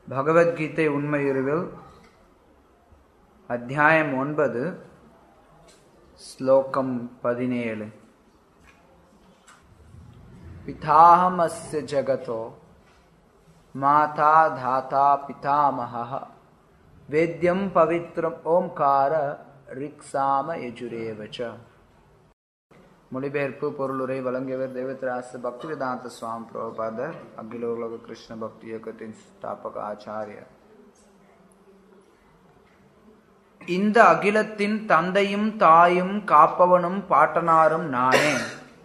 பகவத்கீதை உண்மையுருவில் அத்தியாயம் ஒன்பது ஸ்லோகம் பதினேழு பிதாஹமஸ்ய ஜகதோ மாதா தாத்தா பிதாமகः வேத்யம் பவித்ரம் ஓம்கார ரிக்ஸாம யஜுரேவச்ச மொழிபெயர்ப்பு பொருளுரை வழங்கியவர் தேவத்ராச பக்திவேதாந்த சுவாமி பிரபுபாதர் அகில உலக கிருஷ்ண பக்தி இயக்கத்தின் ஸ்தாபக ஆச்சாரியர் இந்த அகிலத்தின் தந்தையும் தாயும் காப்பவனும் பாட்டனாரும் நானே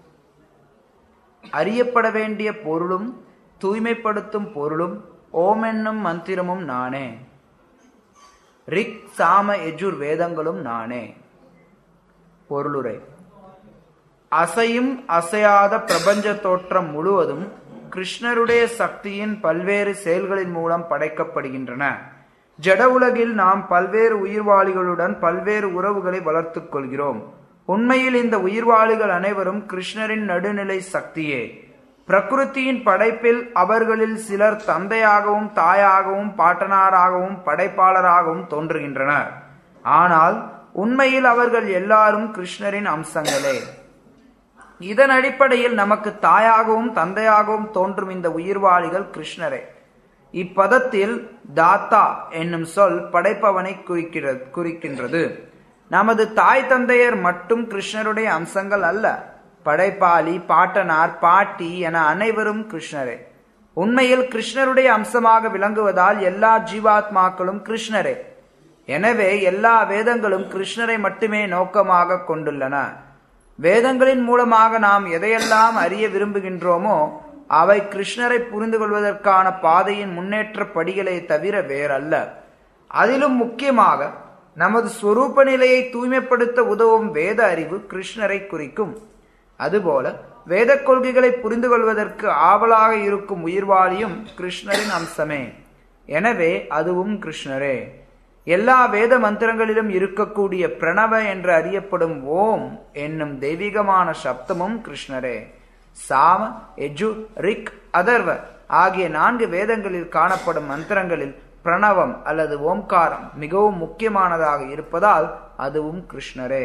அறியப்பட வேண்டிய பொருளும் தூய்மைப்படுத்தும் பொருளும் ஓம் என்னும் மந்திரமும் நானே ரிக் சாம எஜுர் வேதங்களும் நானே பொருளுரை அசையும் அசையாத பிரபஞ்ச தோற்றம் முழுவதும் கிருஷ்ணருடைய சக்தியின் பல்வேறு செயல்களின் மூலம் படைக்கப்படுகின்றன ஜட உலகில் நாம் பல்வேறு உயிர்வாளிகளுடன் பல்வேறு உறவுகளை வளர்த்துக் கொள்கிறோம் உண்மையில் இந்த உயிர்வாளிகள் அனைவரும் கிருஷ்ணரின் நடுநிலை சக்தியே பிரகிருத்தியின் படைப்பில் அவர்களில் சிலர் தந்தையாகவும் தாயாகவும் பாட்டனாராகவும் படைப்பாளராகவும் தோன்றுகின்றனர் ஆனால் உண்மையில் அவர்கள் எல்லாரும் கிருஷ்ணரின் அம்சங்களே இதன் அடிப்படையில் நமக்கு தாயாகவும் தந்தையாகவும் தோன்றும் இந்த உயிர்வாளிகள் கிருஷ்ணரே இப்பதத்தில் தாத்தா என்னும் சொல் படைப்பவனை குறிக்கிறது குறிக்கின்றது நமது தாய் தந்தையர் மட்டும் கிருஷ்ணருடைய அம்சங்கள் அல்ல படைப்பாளி பாட்டனார் பாட்டி என அனைவரும் கிருஷ்ணரே உண்மையில் கிருஷ்ணருடைய அம்சமாக விளங்குவதால் எல்லா ஜீவாத்மாக்களும் கிருஷ்ணரே எனவே எல்லா வேதங்களும் கிருஷ்ணரை மட்டுமே நோக்கமாக கொண்டுள்ளன வேதங்களின் மூலமாக நாம் எதையெல்லாம் அறிய விரும்புகின்றோமோ அவை கிருஷ்ணரை புரிந்து கொள்வதற்கான பாதையின் முன்னேற்ற படிகளை தவிர வேறல்ல அதிலும் முக்கியமாக நமது ஸ்வரூப நிலையை தூய்மைப்படுத்த உதவும் வேத அறிவு கிருஷ்ணரை குறிக்கும் அதுபோல வேத கொள்கைகளை புரிந்து கொள்வதற்கு ஆவலாக இருக்கும் உயிர்வாளியும் கிருஷ்ணரின் அம்சமே எனவே அதுவும் கிருஷ்ணரே எல்லா வேத மந்திரங்களிலும் இருக்கக்கூடிய பிரணவ என்று அறியப்படும் ஓம் என்னும் தெய்வீகமான சப்தமும் கிருஷ்ணரே சாம எஜு ரிக் அதர்வ ஆகிய நான்கு வேதங்களில் காணப்படும் மந்திரங்களில் பிரணவம் அல்லது ஓம்காரம் மிகவும் முக்கியமானதாக இருப்பதால் அதுவும் கிருஷ்ணரே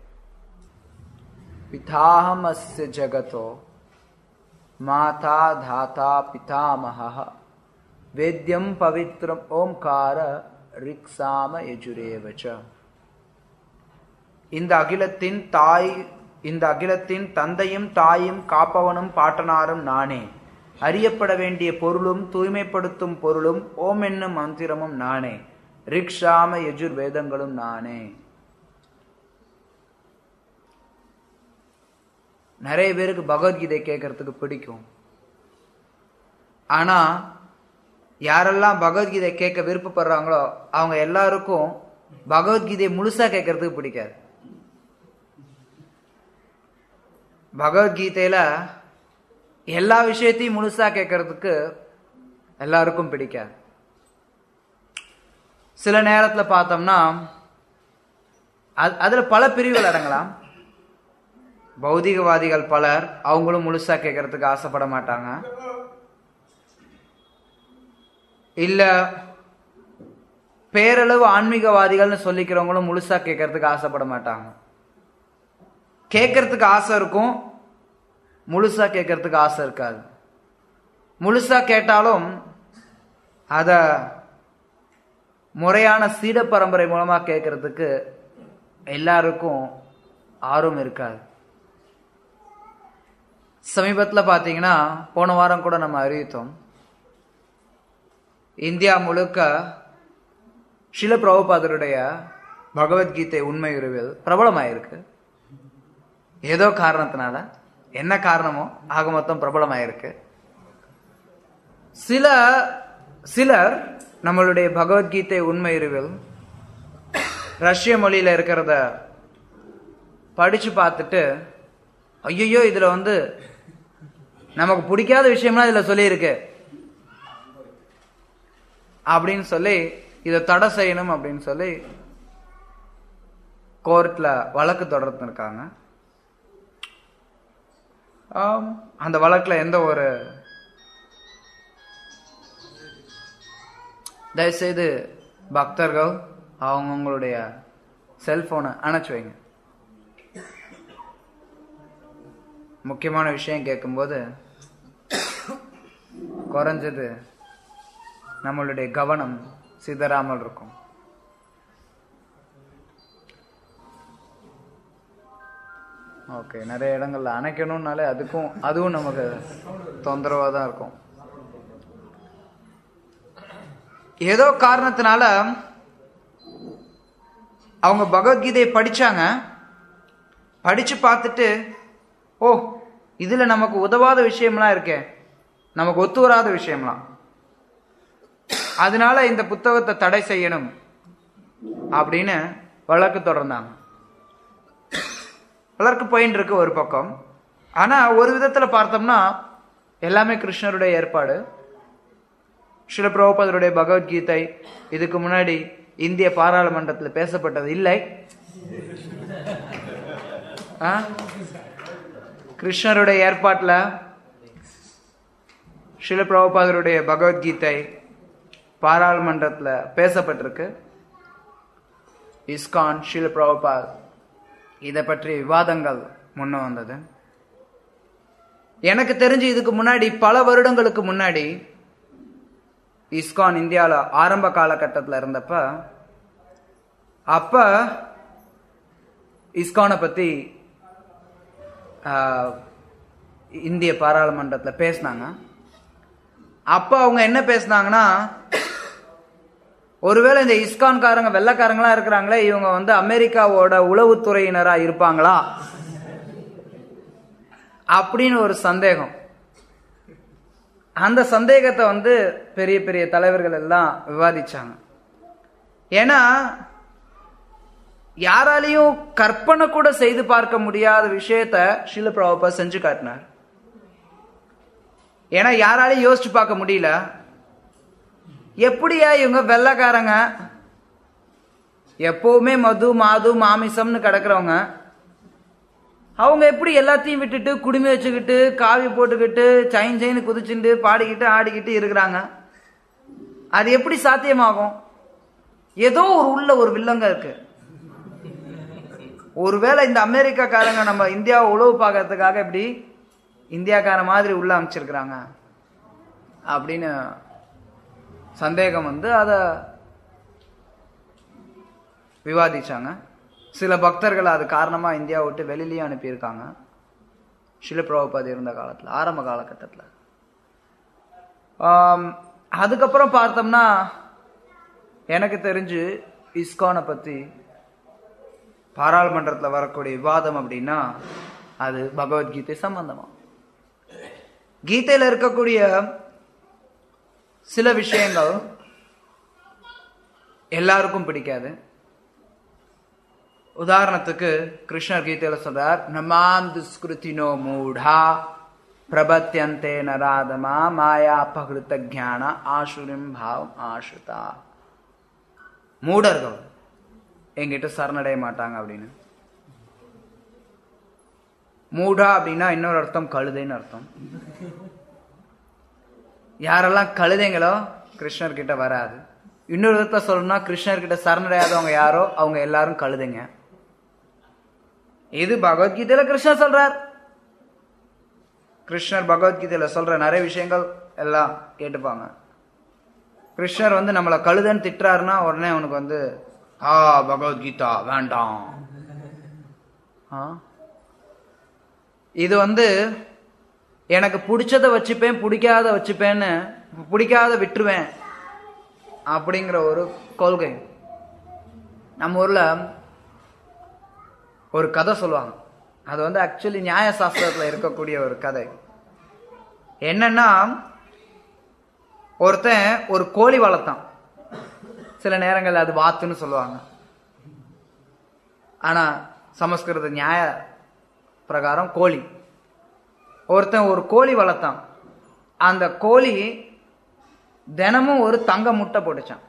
பிதாஹமஸ்ய ஜகதோ மாதா தாத்தா பிதாமகः வேத்யம் பவித்ரம் ஓம்கார ரிக்ஸாம எஜுரேவச்ச இந்த அகிலத்தின் தாய் இந்த அகிலத்தின் தந்தையும் தாயும் காப்பவனும் பாட்டனாரும் நானே அறியப்பட வேண்டிய பொருளும் தூய்மைப்படுத்தும் பொருளும் ஓம் என்னும் மந்திரமும் நானே ரிக்ஷாம எஜுர் வேதங்களும் நானே நிறைய பேருக்கு பகவத்கீதை கேட்கறதுக்கு பிடிக்கும் ஆனா யாரெல்லாம் பகவத்கீதை கேட்க விருப்பப்படுறாங்களோ அவங்க எல்லாருக்கும் பகவத்கீதையை முழுசா கேட்கறதுக்கு பிடிக்காது பகவத்கீதையில எல்லா விஷயத்தையும் முழுசா கேட்கறதுக்கு எல்லாருக்கும் பிடிக்காது சில நேரத்துல பார்த்தோம்னா அதுல பல பிரிவுகள் அடங்கலாம் பௌதிகவாதிகள் பலர் அவங்களும் முழுசா கேட்கறதுக்கு ஆசைப்பட மாட்டாங்க இல்ல பேரளவு ஆன்மீகவாதிகள்னு சொல்லிக்கிறவங்களும் முழுசா கேட்கறதுக்கு ஆசைப்பட மாட்டாங்க கேட்கறதுக்கு ஆசை இருக்கும் முழுசா கேட்கறதுக்கு ஆசை இருக்காது முழுசா கேட்டாலும் அத முறையான சீட பரம்பரை மூலமா கேட்கறதுக்கு எல்லாருக்கும் ஆர்வம் இருக்காது சமீபத்தில் பார்த்தீங்கன்னா போன வாரம் கூட நம்ம அறிவித்தோம் இந்தியா முழுக்க ஷில பிரபுபாதருடைய பகவத்கீதை உண்மை உறவில் பிரபலமாயிருக்கு ஏதோ காரணத்தினால என்ன காரணமோ ஆக மொத்தம் பிரபலமாயிருக்கு சில சிலர் நம்மளுடைய பகவத்கீதை உண்மை உறவில் ரஷ்ய மொழியில இருக்கிறத படிச்சு பார்த்துட்டு ஐயோ இதுல வந்து நமக்கு பிடிக்காத விஷயம்லாம் இதுல சொல்லியிருக்கு அப்படின்னு சொல்லி இதை தடை செய்யணும் அப்படின்னு சொல்லி கோர்ட்ல வழக்கு தொடர்ந்து இருக்காங்க ஆம், அந்த வழக்குல எந்த ஒரு தயவுசெய்து பக்தர்கள் அவங்கவுங்களுடைய செல்போனை அணைச்சு வைங்க முக்கியமான விஷயம் கேட்கும்போது குறைஞ்சது நம்மளுடைய கவனம் சிதறாமல் இருக்கும் ஓகே நிறைய இடங்கள்ல அணைக்கணும்னாலே அதுக்கும் அதுவும் நமக்கு தொந்தரவா தான் இருக்கும் ஏதோ காரணத்தினால அவங்க பகவத்கீதையை படிச்சாங்க படிச்சு பார்த்துட்டு ஓ இதுல நமக்கு உதவாத விஷயம்லாம் இருக்கே நமக்கு ஒத்து வராத விஷயம்லாம் அதனால இந்த புத்தகத்தை தடை செய்யணும் அப்படின்னு வழக்கு தொடர்ந்தாங்க வழக்கு போயின்னு இருக்கு ஒரு பக்கம் ஆனா ஒரு விதத்துல பார்த்தோம்னா எல்லாமே கிருஷ்ணருடைய ஏற்பாடு ஸ்ரீல பிரபுபதருடைய பகவத்கீதை இதுக்கு முன்னாடி இந்திய பாராளுமன்றத்தில் பேசப்பட்டது இல்லை ஆ? கிருஷ்ணருடைய ஏற்பாட்டில் ஸ்ரீல பிரபுபாதருடைய பகவத்கீதை பாராளுமன்றத்தில் பேசப்பட்டிருக்கு இஸ்கான் ஸ்ரீல பிரபுபாத் இதை பற்றி விவாதங்கள் முன்ன வந்தது எனக்கு தெரிஞ்சு இதுக்கு முன்னாடி பல வருடங்களுக்கு முன்னாடி இஸ்கான் இந்தியாவில் ஆரம்ப காலகட்டத்தில் இருந்தப்ப அப்ப இஸ்கானை பத்தி ஆஹ், இந்திய பாராளுமன்றத்தில் பேசினாங்க அப்ப அவங்க என்ன பேசினாங்கன்னா ஒருவேளை இந்த இஸ்கான்காரங்க வெள்ளக்காரங்களா இருக்கிறாங்களே இவங்க வந்து அமெரிக்காவோட உளவுத்துறையினரா இருப்பாங்களா அப்படின்னு ஒரு சந்தேகம் அந்த சந்தேகத்தை வந்து பெரிய பெரிய தலைவர்கள் எல்லாம் விவாதிச்சாங்க ஏன்னா யாராலையும் கற்பனை கூட செய்து பார்க்க முடியாத விஷயத்த ஷீல பிரபா செஞ்சு காட்டினார் ஏன்னா யாராலையும் யோசிச்சு பார்க்க முடியல எப்படியா இவங்க வெள்ளக்காரங்க எப்பவுமே மது மாது மாமிசம்னு கிடக்குறவங்க அவங்க எப்படி எல்லாத்தையும் விட்டுட்டு குடுமி வச்சுக்கிட்டு காவி போட்டுக்கிட்டு சைன் சைன் குதிச்சுட்டு பாடிக்கிட்டு ஆடிக்கிட்டு இருக்கிறாங்க அது எப்படி சாத்தியமாகும் ஏதோ ஒரு உள்ள ஒரு வில்லங்க இருக்கு ஒருவேளை இந்த அமெரிக்காக்காரங்க நம்ம இந்தியாவை உழவு பார்க்கறதுக்காக இப்படி இந்தியாக்கார மாதிரி உள்ள அமைச்சிருக்கிறாங்க அப்படின்னு சந்தேகம் வந்து அதை விவாதிச்சாங்க சில பக்தர்கள் அது காரணமா இந்தியா விட்டு வெளியிலயே அனுப்பியிருக்காங்க ஷில பிரபுபாதி இருந்த காலத்துல ஆரம்ப காலகட்டத்தில் அதுக்கப்புறம் பார்த்தோம்னா எனக்கு தெரிஞ்சு இஸ்கானை பத்தி பாராளுமன்றத்தில் வரக்கூடிய விவாதம் அப்படின்னா அது பகவத்கீதை சம்பந்தமா கீதையில இருக்கக்கூடிய சில விஷயங்கள் எல்லாருக்கும் பிடிக்காது உதாரணத்துக்கு கிருஷ்ணர் கீதையில சொல்றார் நமாம் துஷ்கிருத்தினோ மூடா பிரபத்தியந்தே நராதமா மாயா பகிருத்த ஜான ஆசுரிம் பாவம் ஆசுதா மூடர்கள் என்கிட்ட சரணடைய மாட்டாங்க அப்படின்னு மூடா அப்படின்னா இன்னொரு அர்த்தம் கழுதைன்னு அர்த்தம் யாரெல்லாம் கழுதைங்களோ கிருஷ்ணர் கிட்ட வராது இன்னொரு விதத்தை சொல்லணும்னா கிருஷ்ணர் கிட்ட சரணடையாதவங்க யாரோ அவங்க எல்லாரும் கழுதைங்க இது பகவத்கீதையில கிருஷ்ணர் சொல்றார் கிருஷ்ணர் பகவத்கீதையில சொல்ற நிறைய விஷயங்கள் எல்லாம் கேட்டுப்பாங்க கிருஷ்ணர் வந்து நம்மளை கழுதன்னு திட்டுறாருன்னா உடனே அவனுக்கு வந்து ஆ பகவத்கீதா வேண்டாம் ஆ? இது வந்து எனக்கு பிடிச்சத வச்சுப்பேன் பிடிக்காத வச்சுப்பேன்னு பிடிக்காத விட்டுருவேன் அப்படிங்கிற ஒரு கொள்கை நம்ம ஊர்ல ஒரு கதை சொல்லுவாங்க அது வந்து ஆக்சுவலி நியாய சாஸ்திரத்துல இருக்கக்கூடிய ஒரு கதை என்னன்னா ஒருத்தன் ஒரு கோழி வளர்த்தான் சில நேரங்கள் அது வாத்துன்னு சொல்லுவாங்க ஆனா சமஸ்கிருத நியாய பிரகாரம் கோழி ஒருத்தன் ஒரு கோழி வளர்த்தான் அந்த கோழி தினமும் ஒரு தங்க முட்டை போட்டுச்சான்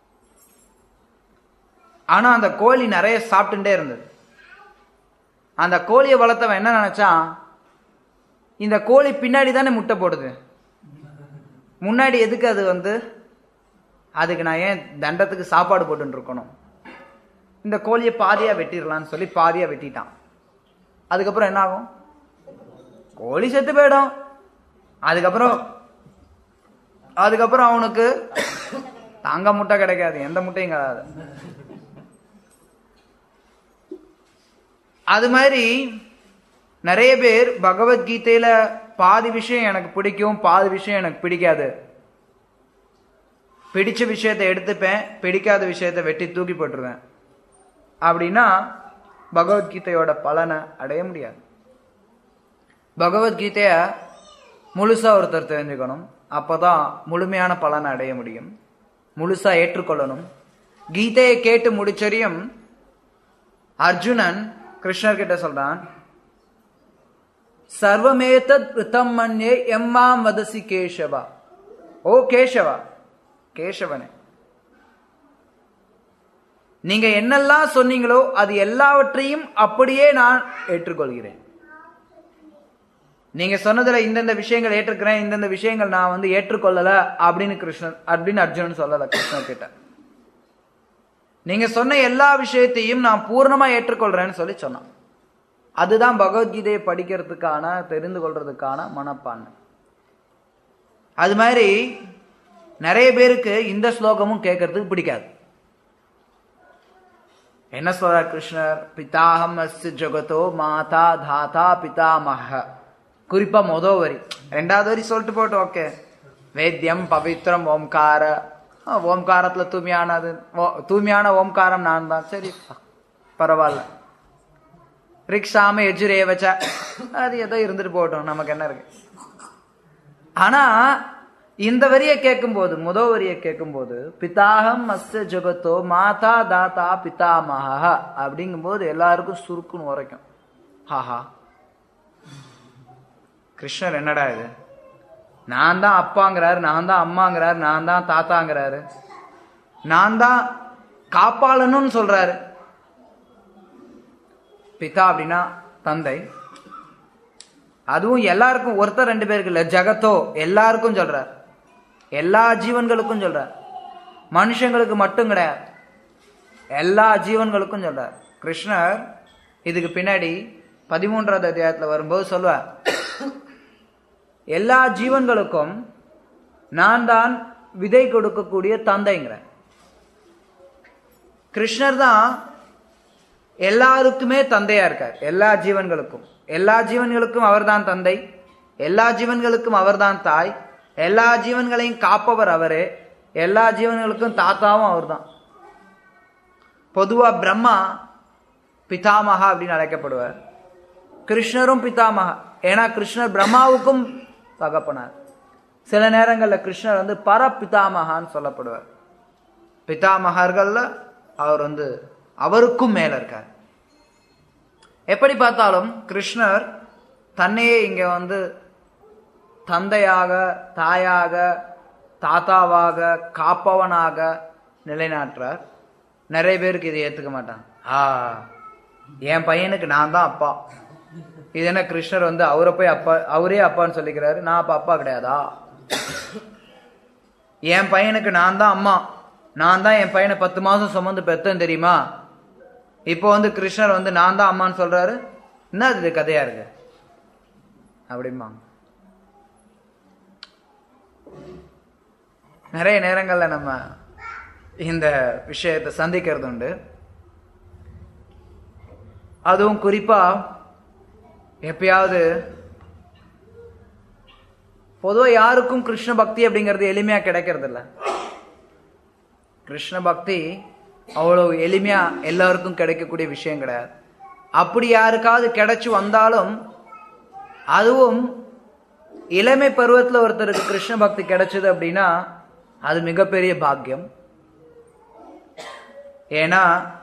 ஆனா அந்த கோழி நிறைய சாப்பிட்டுட்டே இருந்தது அந்த கோழியை வளர்த்தவன் என்ன நினைச்சான் இந்த கோழி பின்னாடி தானே முட்டை போடுது முன்னாடி எதுக்கு அது வந்து அதுக்கு நான் ஏன் தண்டத்துக்கு சாப்பாடு போட்டுன்னு இருக்கணும் இந்த கோழியை பாதியா வெட்டிடலாம்னு சொல்லி பாதியா வெட்டிட்டான் அதுக்கப்புறம் என்ன ஆகும் கோழி செத்து போயிடும் அதுக்கப்புறம் அதுக்கப்புறம் அவனுக்கு தங்க முட்டை கிடைக்காது எந்த முட்டையும் கிடையாது அது மாதிரி நிறைய பேர் பகவத்கீதையில பாதி விஷயம் எனக்கு பிடிக்கும் பாதி விஷயம் எனக்கு பிடிக்காது பிடிச்ச விஷயத்தை எடுத்துப்பேன் பிடிக்காத விஷயத்தை வெட்டி தூக்கி போட்டுருவேன் அப்படின்னா பகவத்கீதையோட பலனை அடைய முடியாது பகவத்கீதைய முழுசா ஒருத்தர் தெரிஞ்சுக்கணும் அப்பதான் முழுமையான பலனை அடைய முடியும் முழுசா ஏற்றுக்கொள்ளணும் கீதையை கேட்டு முடிச்சரியும் அர்ஜுனன் கிருஷ்ணர் கிட்ட சொல்றான் சர்வமேதத் ரிதம் மன்யே எம்மாம் வதசி கேசவா ஓ கேசவா கேசவனே நீங்க என்னெல்லாம் சொன்னீங்களோ அது எல்லாவற்றையும் அப்படியே நான் ஏற்றுக்கொள்கிறேன் நீங்க சொன்னதுல இந்தந்த விஷயங்கள் ஏற்றுக்கிறேன் இந்தந்த விஷயங்கள் நான் வந்து ஏற்றுக்கொள்ளல அப்படின்னு கிருஷ்ணன் அப்படின்னு அர்ஜுனன் சொல்லல கிருஷ்ணன் கிட்ட நீங்க சொன்ன எல்லா விஷயத்தையும் நான் பூர்ணமா ஏற்றுக்கொள்றேன்னு சொல்லி சொன்னான் அதுதான் பகவத்கீதையை படிக்கிறதுக்கான தெரிந்து கொள்றதுக்கான மனப்பான்மை அது மாதிரி நிறைய பேருக்கு இந்த ஸ்லோகமும் கேட்கறதுக்கு பிடிக்காது என்ன சொல்றார் கிருஷ்ணர் பிதாகம் அஸ்ய ஜகதோ மாதா தாத்தா பிதாமக குறிப்பா மொத வரி ரெண்டாவது வரி சொல்லிட்டு போட்டு ஓகே வேத்தியம் பவித்ரம் ஓம்கார ஆ, ஓம்காரத்துல தூய்மையானது ஓ- தூய்மையான ஓம்காரம் நான் தான் சரி பரவாயில்ல ரிக்ஷாம எஜுரேவச்ச அது ஏதோ இருந்துட்டு போகட்டும் நமக்கு என்ன இருக்கு ஆனா இந்த வரியை கேட்கும்போது முத வரியை கேட்கும்போது பிதாகம் அஸ்ய ஜகத்தோ மாதா தாத்தா பிதாமக அப்படிங்கும்போது எல்லாருக்கும் சுருக்குன்னு உரைக்கும் ஹாஹா கிருஷ்ணர் என்னடா இது நான் தான் அப்பாங்கிறாரு நான் தான் அம்மாங்கிறாரு நான் தான் தாத்தாங்கிறாரு நான் தான் காப்பாளனும் சொல்றாரு பிதா அப்படின்னா தந்தை அதுவும் எல்லாருக்கும் ஒருத்தர் ரெண்டு பேருக்கு இல்ல ஜகத்தோ எல்லாருக்கும் சொல்றார் எல்லா ஜீவன்களுக்கும் சொல்றார் மனுஷங்களுக்கு மட்டும் கிடையாது எல்லா ஜீவன்களுக்கும் சொல்றார் கிருஷ்ணர் இதுக்கு பின்னாடி பதிமூன்றாவது அத்தியாயத்துல வரும்போது சொல்லுவார் எல்லா ஜீவன்களுக்கும் நான் தான் விதை கொடுக்கக்கூடிய தந்தைங்கிறேன் கிருஷ்ணர் தான் எல்லாருக்குமே தந்தையா இருக்கார் எல்லா ஜீவன்களுக்கும் எல்லா ஜீவன்களுக்கும் அவர்தான் தந்தை எல்லா ஜீவன்களுக்கும் அவர்தான் தாய் எல்லா ஜீவன்களையும் காப்பவர் அவரே எல்லா ஜீவன்களுக்கும் தாத்தாவும் அவர்தான் பொதுவா பிரம்மா பிதாமகா அப்படின்னு அழைக்கப்படுவார் கிருஷ்ணரும் பிதாமகா ஏன்னா கிருஷ்ணர் பிரம்மாவுக்கும் தகப்பனார் சில நேரங்கள்ல கிருஷ்ணர் வந்து பரபிதாமகான்னு சொல்லப்படுவார் பிதாமகர்கள்ல அவர் வந்து அவருக்கும் மேல இருக்கார் எப்படி பார்த்தாலும் கிருஷ்ணர் தன்னையே இங்க வந்து தந்தையாக தாயாக தாத்தாவாக காப்பவனாக நிலைநாட்டுறார் நிறைய பேருக்கு இதை ஏத்துக்க மாட்டாங்க ஆ என் பையனுக்கு நான் தான் அப்பா இது என்ன கிருஷ்ணர் வந்து அவரை போய் அப்பா அவரே அப்பான்னு சொல்லிக்கிறாரு நான் அப்ப அப்பா கிடையாதா என் பையனுக்கு நான் தான் அம்மா நான் தான் என் பையனை பத்து மாசம் சுமந்து பெத்தேன் தெரியுமா இப்போ வந்து கிருஷ்ணர் வந்து நான் தான் அம்மான்னு சொல்றாரு என்ன இது கதையா இருக்கு அப்படிம்பாங்க நிறைய நேரங்கள்ல நம்ம இந்த விஷயத்தை சந்திக்கிறது உண்டு அதுவும் குறிப்பா எப்பயாவது பொதுவா யாருக்கும் கிருஷ்ண பக்தி அப்படிங்கிறது எளிமையா கிடைக்கிறது இல்ல கிருஷ்ண பக்தி அவ்வளவு எளிமையா எல்லாருக்கும் கிடைக்கக்கூடிய விஷயம் கிடையாது அப்படி யாருக்காவது கிடைச்சு வந்தாலும் அதுவும் இளமை பருவத்துல ஒருத்தருக்கு கிருஷ்ண பக்தி கிடைச்சது அப்படின்னா அது மிகப்பெரிய பாக்கியம் ஏன்னா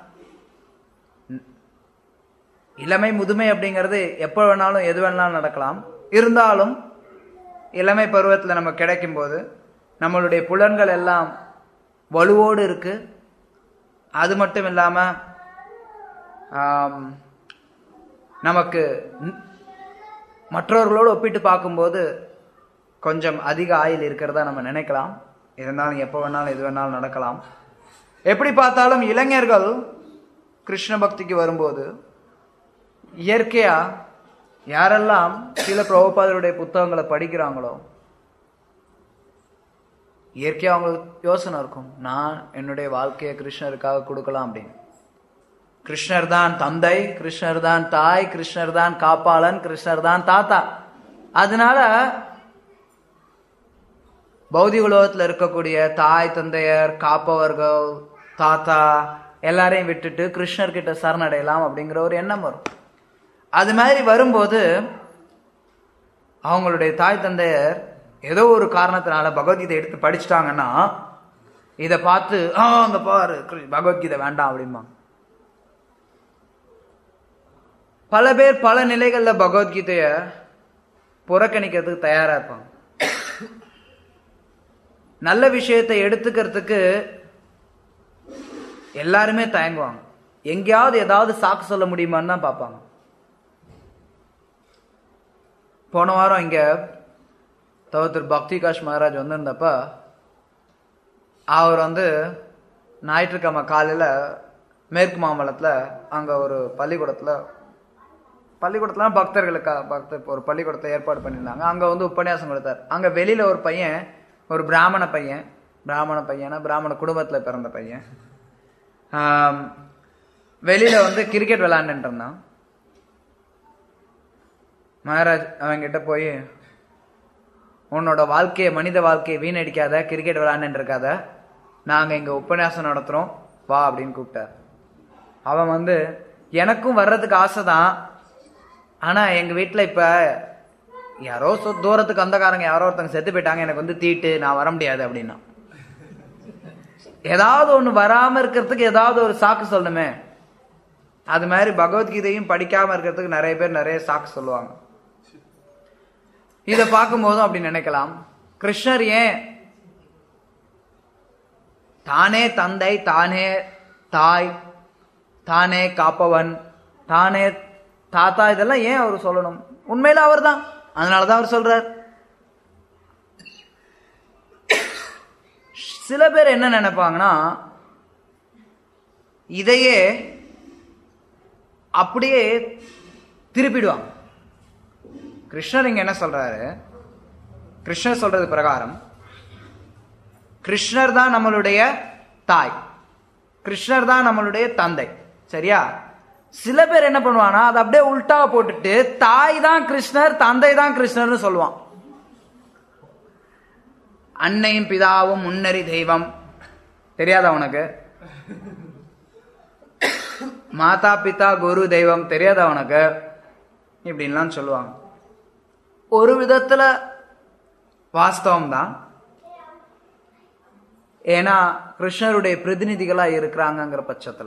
இளமை முதுமை அப்படிங்கிறது எப்போ வேணாலும் எது வேணாலும் நடக்கலாம் இருந்தாலும் இளமை பருவத்தில் நம்ம கிடைக்கும் போது நம்மளுடைய புலன்கள் எல்லாம் வலுவோடு இருக்கு அது மட்டும் இல்லாம ஆம், நமக்கு ந- மற்றவர்களோடு ஒப்பிட்டு பார்க்கும்போது கொஞ்சம் அதிக ஆயில் இருக்கிறதா நம்ம நினைக்கலாம் இருந்தாலும் எப்போ வேணாலும் எது வேணாலும் நடக்கலாம் எப்படி பார்த்தாலும் இளைஞர்கள் கிருஷ்ண பக்திக்கு வரும்போது இயற்கையா யாரெல்லாம் சில பிரபுபாதருடைய புத்தகங்களை படிக்கிறாங்களோ இயற்கையா அவங்களுக்கு யோசனை இருக்கும் நான் என்னுடைய வாழ்க்கையை கிருஷ்ணருக்காக கொடுக்கலாம் அப்படின்னு கிருஷ்ணர் தான் தந்தை கிருஷ்ணர் தான் தாய் கிருஷ்ணர் தான் காப்பாளன் கிருஷ்ணர் தான் தாத்தா அதனால பௌதிக உலகத்துல இருக்கக்கூடிய தாய் தந்தையர் காப்பவர்கள் தாத்தா எல்லாரையும் விட்டுட்டு கிருஷ்ணர் கிட்ட சரணடையலாம் அப்படிங்கிற ஒரு எண்ணம் வரும் அது மாதிரி வரும்போது அவங்களுடைய தாய் தந்தையர் ஏதோ ஒரு காரணத்தினால பகவத்கீதை எடுத்து படிச்சுட்டாங்கன்னா இதை பார்த்து ஆ அங்க பாரு கிரு- பகவத்கீதை வேண்டாம் அப்படிமா பல பேர் பல நிலைகள்ல பகவத்கீதைய புறக்கணிக்கிறதுக்கு தயாரா இருப்பாங்க நல்ல விஷயத்தை எடுத்துக்கிறதுக்கு எல்லாருமே தயங்குவாங்க எங்கேயாவது ஏதாவது சாக்கு சொல்ல முடியுமான்னு தான் பார்ப்பாங்க போன வாரம் இங்க தவத்திரு பக்திகாஷ் மகாராஜ் வந்திருந்தப்ப அவர் வந்து ஞாயிற்றுக்கிழமை காலையில மேற்கு மாம்பலத்துல அங்க ஒரு பள்ளிக்கூடத்துல பள்ளிக்கூடத்துல பக்தர்களுக்காக பக்தர் ஒரு பள்ளிக்கூடத்தை ஏற்பாடு பண்ணியிருந்தாங்க அங்க வந்து உபன்யாசம் கொடுத்தார் அங்க வெளியில ஒரு பையன் ஒரு பிராமண பையன் பிராமண பையனா பிராமண குடும்பத்துல பிறந்த பையன் ஆம், வெளியில வந்து கிரிக்கெட் விளையாண்டுட்டு இருந்தான் மகாராஜ் அவன்கிட்ட போய் உன்னோட வாழ்க்கையை மனித வாழ்க்கையை வீணடிக்காத கிரிக்கெட் விளையாண்டுட்டு இருக்காத நாங்க இங்க உபன்யாசம் நடத்துறோம் வா அப்படின்னு கூப்பிட்டார் அவன் வந்து எனக்கும் வர்றதுக்கு ஆசைதான் ஆனா எங்க வீட்டுல இப்ப யாரோ சொ- தூரத்துக்கு அந்தக்காரங்க யாரோ ஒருத்தங்க செத்து போயிட்டாங்க எனக்கு வந்து தீட்டு நான் வர முடியாது அப்படின்னா ஏதாவது ஒண்ணு வராம இருக்கிறதுக்கு ஏதாவது ஒரு சாக்கு சொல்லணுமே அது மாதிரி பகவத்கீதையும் படிக்காம இருக்கிறதுக்கு நிறைய பேர் நிறைய சாக்கு சொல்லுவாங்க இத பார்க்கும்போதும் அப்படி நினைக்கலாம் கிருஷ்ணர் ஏன் தானே தந்தை தானே தாய் தானே காப்பவன் தானே தாத்தா இதெல்லாம் ஏன் அவர் சொல்லணும் உண்மையில அவர் தான் அதனாலதான் அவர் சொல்றார் சில பேர் என்ன நினைப்பாங்கன்னா இதையே அப்படியே திருப்பிடுவாங்க கிருஷ்ணர் இங்க என்ன சொல்றாரு கிருஷ்ணர் சொல்றது பிரகாரம் கிருஷ்ணர் தான் நம்மளுடைய தாய் கிருஷ்ணர் தான் நம்மளுடைய தந்தை சரியா சில பேர் என்ன பண்ணுவானா அதை அப்படியே உல்டா போட்டுட்டு தாய் தான் கிருஷ்ணர் தந்தை தான் கிருஷ்ணர்னு சொல்லுவான் அன்னையும் பிதாவும் முன்னறி தெய்வம் தெரியாதா உனக்கு மாதா பிதா குரு தெய்வம் தெரியாதா உனக்கு இப்படின்லாம் சொல்லுவாங்க ஒரு விதத்துல வாஸ்தவம் தான் ஏன்னா கிருஷ்ணருடைய பிரதிநிதிகளா இருக்கிறாங்கங்கிற பட்சத்துல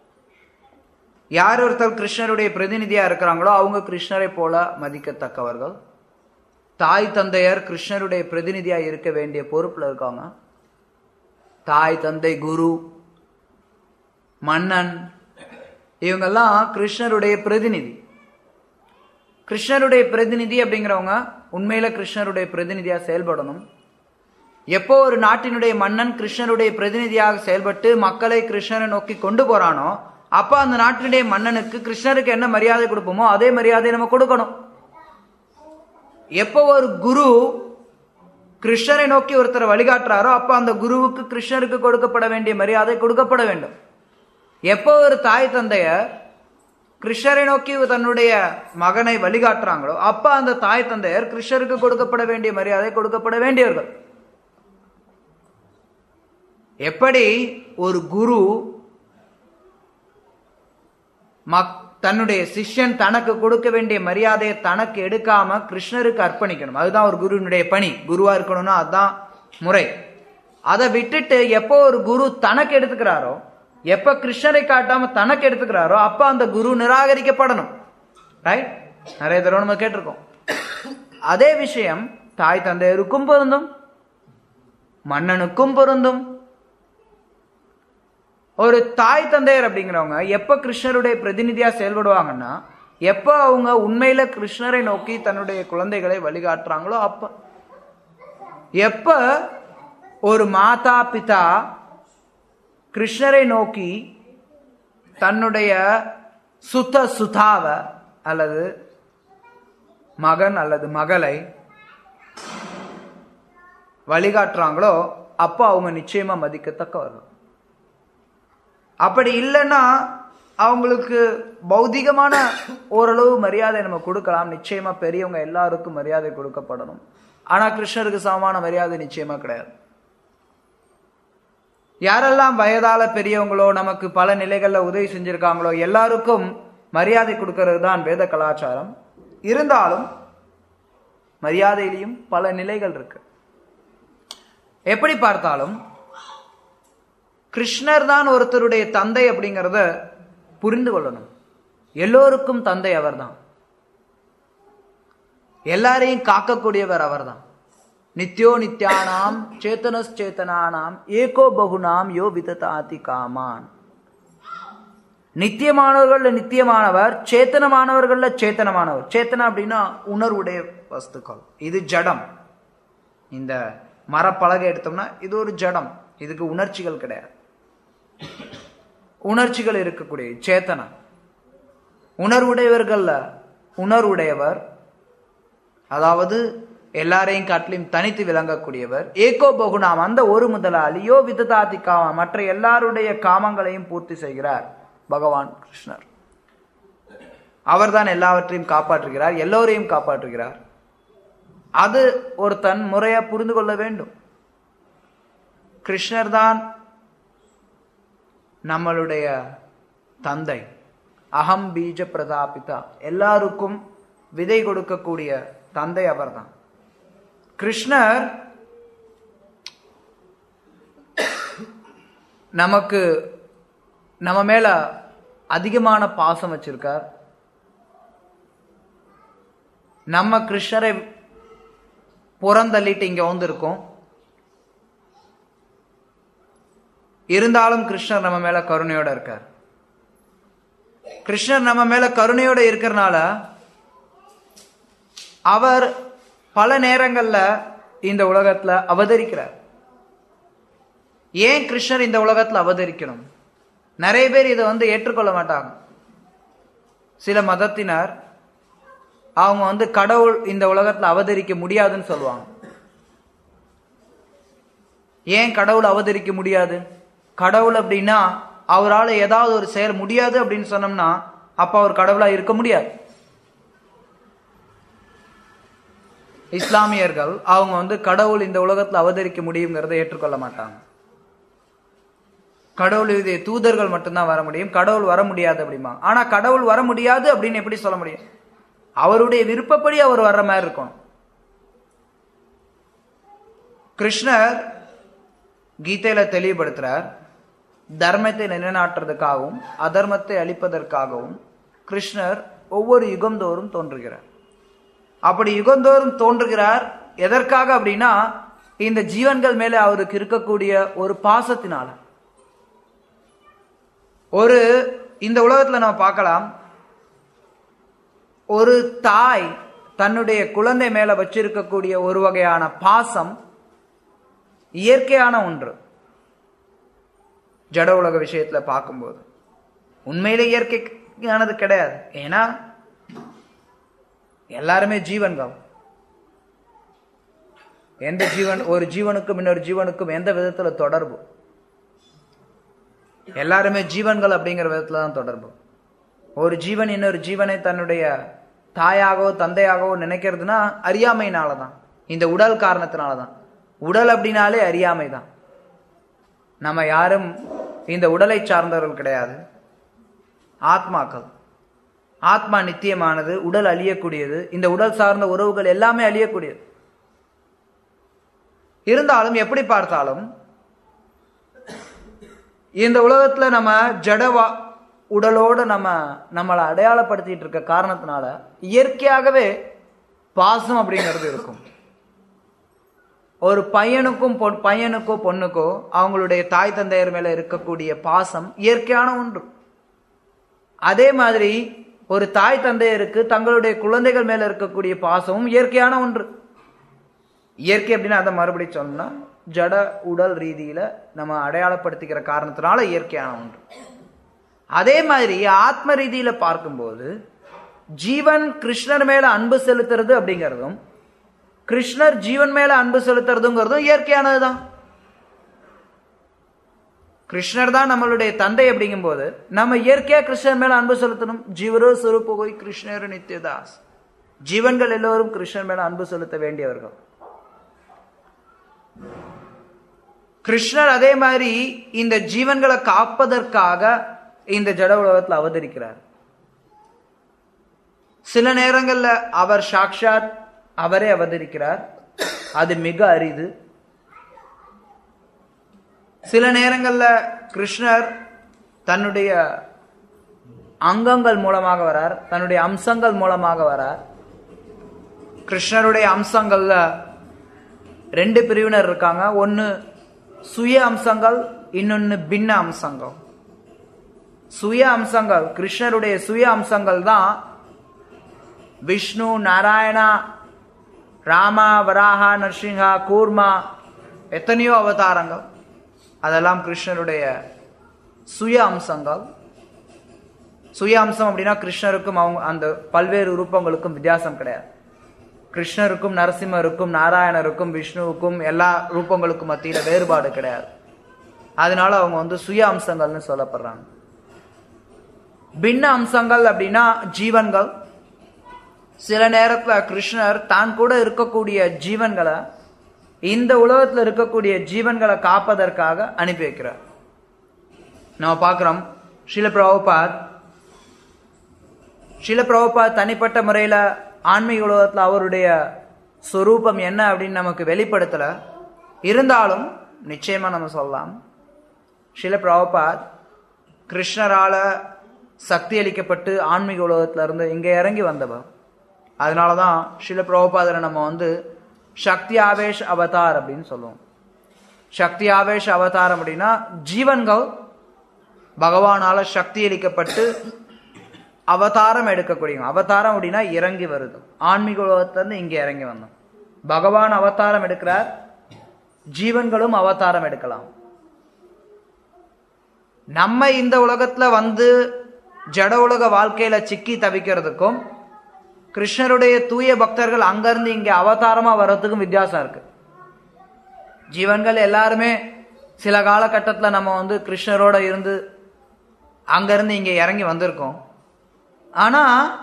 யார் ஒருத்தர் கிருஷ்ணருடைய பிரதிநிதியா இருக்கிறாங்களோ அவங்க கிருஷ்ணரை போல மதிக்கத்தக்கவர்கள் தாய் தந்தையர் கிருஷ்ணருடைய பிரதிநிதியா இருக்க வேண்டிய பொறுப்புல இருக்காங்க தாய் தந்தை குரு மன்னன் இவங்கெல்லாம் கிருஷ்ணருடைய பிரதிநிதி கிருஷ்ணருடைய பிரதிநிதி அப்படிங்கிறவங்க உண்மையில கிருஷ்ணருடைய பிரதிநிதியா செயல்படணும் எப்போ ஒரு நாட்டினுடைய மன்னன் கிருஷ்ணருடைய பிரதிநிதியாக செயல்பட்டு மக்களை கிருஷ்ணரை நோக்கி கொண்டு போறானோ அப்ப அந்த நாட்டினுடைய மன்னனுக்கு கிருஷ்ணருக்கு என்ன மரியாதை கொடுப்போமோ அதே மரியாதை நம்ம கொடுக்கணும் எப்போ ஒரு குரு கிருஷ்ணரை நோக்கி ஒருத்தரை வழிகாட்டுறாரோ அப்ப அந்த குருவுக்கு கிருஷ்ணருக்கு கொடுக்கப்பட வேண்டிய மரியாதை கொடுக்கப்பட வேண்டும் எப்போ ஒரு தாய் தந்தைய கிருஷ்ணரை நோக்கி தன்னுடைய மகனை வழிகாட்டுறாங்களோ அப்ப அந்த தாய் தந்தையர் கிருஷ்ணருக்கு கொடுக்கப்பட வேண்டிய மரியாதை கொடுக்கப்பட வேண்டியவர்கள் எப்படி ஒரு குரு மக் தன்னுடைய சிஷ்யன் தனக்கு கொடுக்க வேண்டிய மரியாதையை தனக்கு எடுக்காம கிருஷ்ணருக்கு அர்ப்பணிக்கணும் அதுதான் ஒரு குருவினுடைய பணி குருவா இருக்கணும்னா அதுதான் முறை அதை விட்டுட்டு எப்போ ஒரு குரு தனக்கு எடுத்துக்கிறாரோ எப்ப கிருஷ்ணரை காட்டாம தனக்கு எடுத்துக்கிறாரோ அப்ப அந்த குரு நிராகரிக்கப்படணும் ரைட் நிறைய தடவை நம்ம கேட்டிருக்கோம் அதே விஷயம் தாய் தந்தையருக்கும் பொருந்தும் மன்னனுக்கும் பொருந்தும் ஒரு தாய் தந்தையர் அப்படிங்கிறவங்க எப்ப கிருஷ்ணருடைய பிரதிநிதியா செயல்படுவாங்கன்னா எப்ப அவங்க உண்மையில கிருஷ்ணரை நோக்கி தன்னுடைய குழந்தைகளை வழிகாட்டுறாங்களோ அப்ப எப்ப ஒரு மாதா பிதா கிருஷ்ணரை நோக்கி தன்னுடைய சுத்த சுதாவ அல்லது மகன் அல்லது மகளை வழிகாட்டுறாங்களோ அப்போ அவங்க நிச்சயமா மதிக்கத்தக்கவர்கள் அப்படி இல்லைன்னா அவங்களுக்கு பௌதிகமான ஓரளவு மரியாதை நம்ம கொடுக்கலாம் நிச்சயமா பெரியவங்க எல்லாருக்கும் மரியாதை கொடுக்கப்படணும் ஆனா கிருஷ்ணருக்கு சமமான மரியாதை நிச்சயமா கிடையாது யாரெல்லாம் வயதால பெரியவங்களோ நமக்கு பல நிலைகள்ல உதவி செஞ்சிருக்காங்களோ எல்லாருக்கும் மரியாதை கொடுக்கிறது தான் வேத கலாச்சாரம் இருந்தாலும் மரியாதையிலையும் பல நிலைகள் இருக்கு எப்படி பார்த்தாலும் கிருஷ்ணர் தான் ஒருத்தருடைய தந்தை அப்படிங்கிறத புரிந்து கொள்ளணும் எல்லோருக்கும் தந்தை அவர்தான் எல்லாரையும் காக்கக்கூடியவர் அவர்தான் நித்யோ நித்யானாம் சேத்தனச்சேதனானாம் ஏகோ பகுனாம் யோ விததாதி காமான் நித்தியமானவர்கள்ல நித்தியமானவர் சேத்தனமானவர்கள்ல சேத்தனமானவர் சேத்தன அப்படின்னா உணர்வுடைய வஸ்துக்கள் இது ஜடம் இந்த மரப்பலகை எடுத்தோம்னா இது ஒரு ஜடம் இதுக்கு உணர்ச்சிகள் கிடையாது உணர்ச்சிகள் இருக்கக்கூடிய சேத்தனா உணர்வுடையவர்கள்ல உணர்வுடையவர் அதாவது எல்லாரையும் காட்டிலும் தனித்து விளங்கக்கூடியவர் ஏகோ பகுனாம் அந்த ஒரு முதலாளியோ விததாதி காமம் மற்ற எல்லாருடைய காமங்களையும் பூர்த்தி செய்கிறார் பகவான் கிருஷ்ணர் அவர்தான் எல்லாவற்றையும் காப்பாற்றுகிறார் எல்லோரையும் காப்பாற்றுகிறார் அது ஒரு தன் முறையா புரிந்து கொள்ள வேண்டும் கிருஷ்ணர் தான் நம்மளுடைய தந்தை அகம் பீஜ பிரதாபிதா எல்லாருக்கும் விதை கொடுக்கக்கூடிய தந்தை அவர்தான் கிருஷ்ணர் நமக்கு நம்ம மேல அதிகமான பாசம் வச்சிருக்கார் நம்ம கிருஷ்ணரை புறந்தள்ளிட்டு இங்க வந்திருக்கோம் இருந்தாலும் கிருஷ்ணர் நம்ம மேல கருணையோட இருக்கார் கிருஷ்ணர் நம்ம மேல கருணையோட இருக்கிறனால அவர் பல நேரங்கள்ல இந்த உலகத்துல அவதரிக்கிறார் ஏன் கிருஷ்ணர் இந்த உலகத்துல அவதரிக்கணும் நிறைய பேர் இதை வந்து ஏற்றுக்கொள்ள மாட்டாங்க சில மதத்தினர் அவங்க வந்து கடவுள் இந்த உலகத்துல அவதரிக்க முடியாதுன்னு சொல்லுவாங்க ஏன் கடவுள் அவதரிக்க முடியாது கடவுள் அப்படின்னா அவரால் ஏதாவது ஒரு செயல் முடியாது அப்படின்னு சொன்னோம்னா அப்ப அவர் கடவுளா இருக்க முடியாது இஸ்லாமியர்கள் அவங்க வந்து கடவுள் இந்த உலகத்துல அவதரிக்க முடியுங்கிறத ஏற்றுக்கொள்ள மாட்டாங்க கடவுளுடைய தூதர்கள் மட்டும்தான் வர முடியும் கடவுள் வர முடியாது அப்படிமா ஆனா கடவுள் வர முடியாது அப்படின்னு எப்படி சொல்ல முடியும் அவருடைய விருப்பப்படி அவர் வர்ற மாதிரி இருக்கும் கிருஷ்ணர் கீதையில தெளிவுபடுத்துறார் தர்மத்தை நிலைநாட்டுறதுக்காகவும் அதர்மத்தை அழிப்பதற்காகவும் கிருஷ்ணர் ஒவ்வொரு யுகந்தோறும் தோன்றுகிறார் அப்படி யுகந்தோறும் தோன்றுகிறார் எதற்காக அப்படின்னா இந்த ஜீவன்கள் மேல அவருக்கு இருக்கக்கூடிய ஒரு பாசத்தினால ஒரு இந்த உலகத்துல நம்ம பார்க்கலாம் ஒரு தாய் தன்னுடைய குழந்தை மேல வச்சிருக்கக்கூடிய ஒரு வகையான பாசம் இயற்கையான ஒன்று ஜட உலக விஷயத்துல பார்க்கும்போது உண்மையிலே இயற்கையானது கிடையாது ஏன்னா எல்லாருமே ஜீவன்கள் எந்த ஜீவன் ஒரு ஜீவனுக்கும் இன்னொரு ஜீவனுக்கும் எந்த விதத்துல தொடர்பு எல்லாருமே ஜீவன்கள் அப்படிங்கிற விதத்துல தான் தொடர்பு ஒரு ஜீவன் இன்னொரு ஜீவனை தன்னுடைய தாயாகவோ தந்தையாகவோ நினைக்கிறதுனா அறியாமையினால தான் இந்த உடல் காரணத்தினால தான் உடல் அப்படின்னாலே அறியாமை தான் நம்ம யாரும் இந்த உடலை சார்ந்தவர்கள் கிடையாது ஆத்மாக்கள் ஆத்மா நித்தியமானது உடல் அழியக்கூடியது இந்த உடல் சார்ந்த உறவுகள் எல்லாமே அழியக்கூடியது இருந்தாலும் எப்படி பார்த்தாலும் இந்த உலகத்துல நம்ம ஜடவா உடலோட நம்ம நம்மளை அடையாளப்படுத்திட்டு இருக்க காரணத்தினால இயற்கையாகவே பாசம் அப்படிங்கிறது இருக்கும் ஒரு பையனுக்கும் பொன் பையனுக்கோ பொண்ணுக்கோ அவங்களுடைய தாய் தந்தையர் மேல இருக்கக்கூடிய பாசம் இயற்கையான ஒன்று அதே மாதிரி ஒரு தாய் தந்தையருக்கு தங்களுடைய குழந்தைகள் மேல இருக்கக்கூடிய பாசமும் இயற்கையான ஒன்று இயற்கை அப்படின்னா அதை மறுபடியும் சொன்னா ஜட உடல் ரீதியில நம்ம அடையாளப்படுத்திக்கிற காரணத்தினால இயற்கையான ஒன்று அதே மாதிரி ஆத்ம ரீதியில பார்க்கும்போது ஜீவன் கிருஷ்ணர் மேல அன்பு செலுத்துறது அப்படிங்கிறதும் கிருஷ்ணர் ஜீவன் மேல அன்பு செலுத்துறதுங்கிறதும் இயற்கையானதுதான் கிருஷ்ணர் தான் நம்மளுடைய தந்தை அப்படிங்கும்போது நம்ம இயற்கையா கிருஷ்ணர் மேல அன்பு செலுத்தணும் ஜீவரோ சுரூபகோய் கிருஷ்ணர் நித்யதாஸ் ஜீவன்கள் எல்லோரும் கிருஷ்ணர் மேல அன்பு செலுத்த வேண்டியவர்கள் கிருஷ்ணர் அதே மாதிரி இந்த ஜீவன்களை காப்பதற்காக இந்த ஜட உலகத்தில் அவதரிக்கிறார் சில நேரங்கள்ல அவர் சாக்ஷாத் அவரே அவதரிக்கிறார் அது மிக அரிது சில நேரங்கள்ல கிருஷ்ணர் தன்னுடைய அங்கங்கள் மூலமாக வரார் தன்னுடைய அம்சங்கள் மூலமாக வரார் கிருஷ்ணருடைய அம்சங்கள்ல ரெண்டு பிரிவினர் இருக்காங்க ஒன்னு சுய அம்சங்கள் இன்னொன்னு பின்ன அம்சங்கள் சுய அம்சங்கள் கிருஷ்ணருடைய சுய அம்சங்கள் தான் விஷ்ணு நாராயணா ராமா வராகா நரசிங்கா கூர்மா எத்தனையோ அவதாரங்கள் அதெல்லாம் கிருஷ்ணருடைய சுய அம்சங்கள் சுய அம்சம் அப்படின்னா கிருஷ்ணருக்கும் அவங்க அந்த பல்வேறு ரூபங்களுக்கும் வித்தியாசம் கிடையாது கிருஷ்ணருக்கும் நரசிம்மருக்கும் நாராயணருக்கும் விஷ்ணுவுக்கும் எல்லா ரூபங்களுக்கும் மத்தியில வேறுபாடு கிடையாது அதனால அவங்க வந்து சுய அம்சங்கள்னு சொல்லப்படுறாங்க பின்ன அம்சங்கள் அப்படின்னா ஜீவன்கள் சில நேரத்துல கிருஷ்ணர் தான் கூட இருக்கக்கூடிய ஜீவன்களை இந்த உலகத்துல இருக்கக்கூடிய ஜீவன்களை காப்பதற்காக அனுப்பி வைக்கிறார் நம்ம பார்க்கிறோம் ஷில பிரபுபாத் ஷில பிரபுபாத் தனிப்பட்ட முறையில ஆன்மீக உலகத்துல அவருடைய சொரூபம் என்ன அப்படின்னு நமக்கு வெளிப்படுத்தல இருந்தாலும் நிச்சயமா நம்ம சொல்லலாம் ஷில பிரபுபாத் கிருஷ்ணரால சக்தி அளிக்கப்பட்டு ஆன்மீக உலகத்துல இருந்து இங்க இறங்கி வந்தவர் அதனாலதான் ஷில பிரபுபாதரை நம்ம வந்து சக்தி ஆவேஷ் அவதார் அப்படின்னு சொல்லுவோம் சக்தி ஆவேஷ் அவதாரம் அப்படின்னா ஜீவன்கள் பகவானால சக்தி அளிக்கப்பட்டு அவதாரம் எடுக்கக்கூடியவங்க அவதாரம் அப்படின்னா இறங்கி வருது ஆன்மீக உலகத்திலிருந்து இங்க இறங்கி வந்தோம் பகவான் அவதாரம் எடுக்கிறார் ஜீவன்களும் அவதாரம் எடுக்கலாம் நம்ம இந்த உலகத்துல வந்து ஜட உலக வாழ்க்கையில சிக்கி தவிக்கிறதுக்கும் கிருஷ்ணருடைய தூய பக்தர்கள் அங்கிருந்து இங்க அவதாரமா வர்றதுக்கும் வித்தியாசம் இருக்கு ஜீவன்கள் எல்லாருமே சில காலகட்டத்தில் நம்ம வந்து கிருஷ்ணரோட இருந்து அங்கிருந்து இங்க இறங்கி வந்திருக்கோம் ஆனா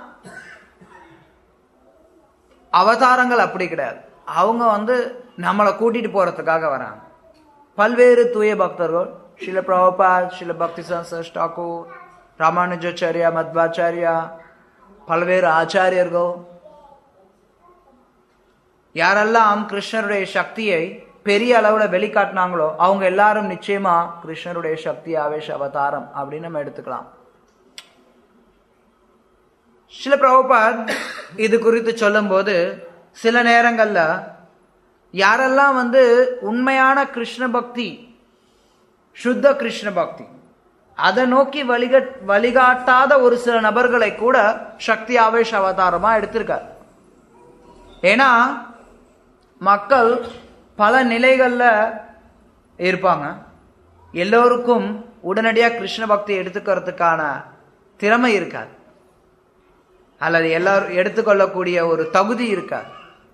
அவதாரங்கள் அப்படி கிடையாது அவங்க வந்து நம்மளை கூட்டிட்டு போறதுக்காக வராங்க பல்வேறு தூய பக்தர்கள் சில பிரபுபாத் சில பக்தி சன்சஸ் டாக்கூர் ராமானுஜாச்சாரியா மத்வாச்சாரியா பல்வேறு ஆச்சாரியர்கள் யாரெல்லாம் கிருஷ்ணருடைய சக்தியை பெரிய அளவுல வெளிக்காட்டினாங்களோ அவங்க எல்லாரும் நிச்சயமா கிருஷ்ணருடைய சக்தி ஆவேஷ அவதாரம் அப்படின்னு நம்ம எடுத்துக்கலாம் சில பிரபுபாத் இது குறித்து சொல்லும்போது சில நேரங்கள்ல யாரெல்லாம் வந்து உண்மையான கிருஷ்ண பக்தி சுத்த கிருஷ்ண பக்தி அதை நோக்கி வழிக வழிகாட்டாத ஒரு சில நபர்களை கூட சக்தி ஆவேஷ அவதாரமா எடுத்திருக்கார் ஏன்னா மக்கள் பல நிலைகள்ல இருப்பாங்க எல்லோருக்கும் உடனடியா கிருஷ்ண பக்தி எடுத்துக்கிறதுக்கான திறமை இருக்காது அல்லது எல்லாரும் எடுத்துக்கொள்ளக்கூடிய ஒரு தகுதி இருக்காது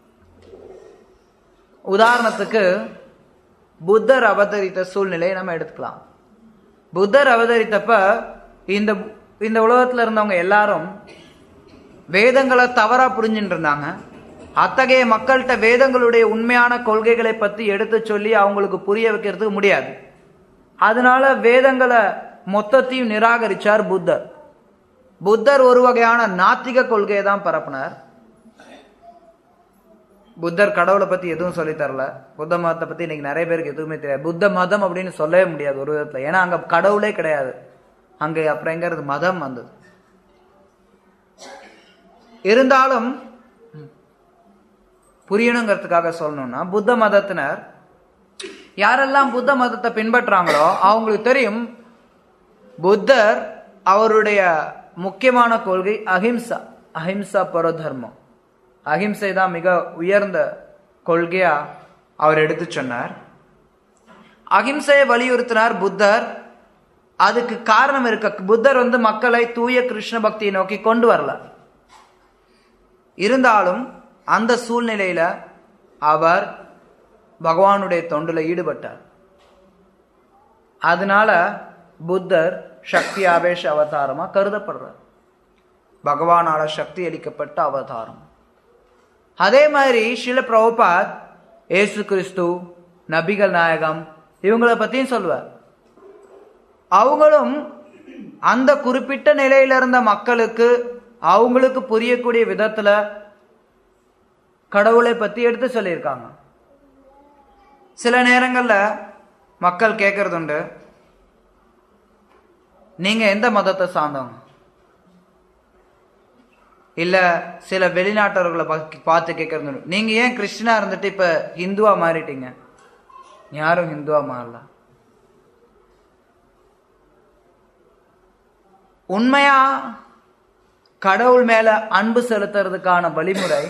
உதாரணத்துக்கு புத்தர் அவதரித்த சூழ்நிலையை நம்ம எடுத்துக்கலாம் புத்தர் அவதரித்தப்ப இந்த இந்த உலகத்துல இருந்தவங்க எல்லாரும் வேதங்களை தவறா புரிஞ்சுட்டு இருந்தாங்க அத்தகைய மக்கள்கிட்ட வேதங்களுடைய உண்மையான கொள்கைகளை பத்தி எடுத்து சொல்லி அவங்களுக்கு புரிய வைக்கிறதுக்கு முடியாது அதனால வேதங்களை மொத்தத்தையும் நிராகரிச்சார் புத்தர் புத்தர் ஒரு வகையான நாத்திக கொள்கையை தான் பரப்புனார் புத்தர் கடவுளை பத்தி எதுவும் சொல்லி தரல புத்த மதத்தை பத்தி இன்னைக்கு நிறைய பேருக்கு எதுவுமே தெரியாது புத்த மதம் அப்படின்னு சொல்லவே முடியாது ஒரு விதத்துல ஏன்னா அங்க கடவுளே கிடையாது அங்க அப்புறம் எங்கிறது மதம் வந்தது இருந்தாலும் புரியணுங்கிறதுக்காக சொல்லணும்னா புத்த மதத்தினர் யாரெல்லாம் புத்த மதத்தை பின்பற்றாங்களோ அவங்களுக்கு தெரியும் புத்தர் அவருடைய முக்கியமான கொள்கை அஹிம்சா அஹிம்சா பரதர்மம் அஹிம்சை தான் மிக உயர்ந்த கொள்கையா அவர் எடுத்து சொன்னார் அகிம்சையை வலியுறுத்தினார் புத்தர் அதுக்கு காரணம் இருக்க புத்தர் வந்து மக்களை தூய கிருஷ்ண பக்தியை நோக்கி கொண்டு வரல இருந்தாலும் அந்த சூழ்நிலையில அவர் பகவானுடைய தொண்டுல ஈடுபட்டார் அதனால புத்தர் சக்தி ஆவேஷ அவதாரமா கருதப்படுறார் பகவானால சக்தி அளிக்கப்பட்ட அவதாரம் அதே மாதிரி சில பிரபுபாத் ஏசு கிறிஸ்து நபிகள் நாயகம் இவங்கள பத்தியும் சொல்லுவார் அவங்களும் அந்த குறிப்பிட்ட நிலையில இருந்த மக்களுக்கு அவங்களுக்கு புரியக்கூடிய விதத்துல கடவுளை பத்தி எடுத்து சொல்லியிருக்காங்க சில நேரங்கள்ல மக்கள் கேட்கறது உண்டு நீங்க எந்த மதத்தை சார்ந்தவங்க இல்ல சில வெளிநாட்டவர்களை பா- பார்த்து கேட்கறது உண்டு. நீங்க ஏன் கிறிஸ்டினா இருந்துட்டு இப்ப ஹிந்துவா மாறிட்டீங்க யாரும் ஹிந்துவா மாறல உண்மையா கடவுள் மேல அன்பு செலுத்துறதுக்கான வழிமுறை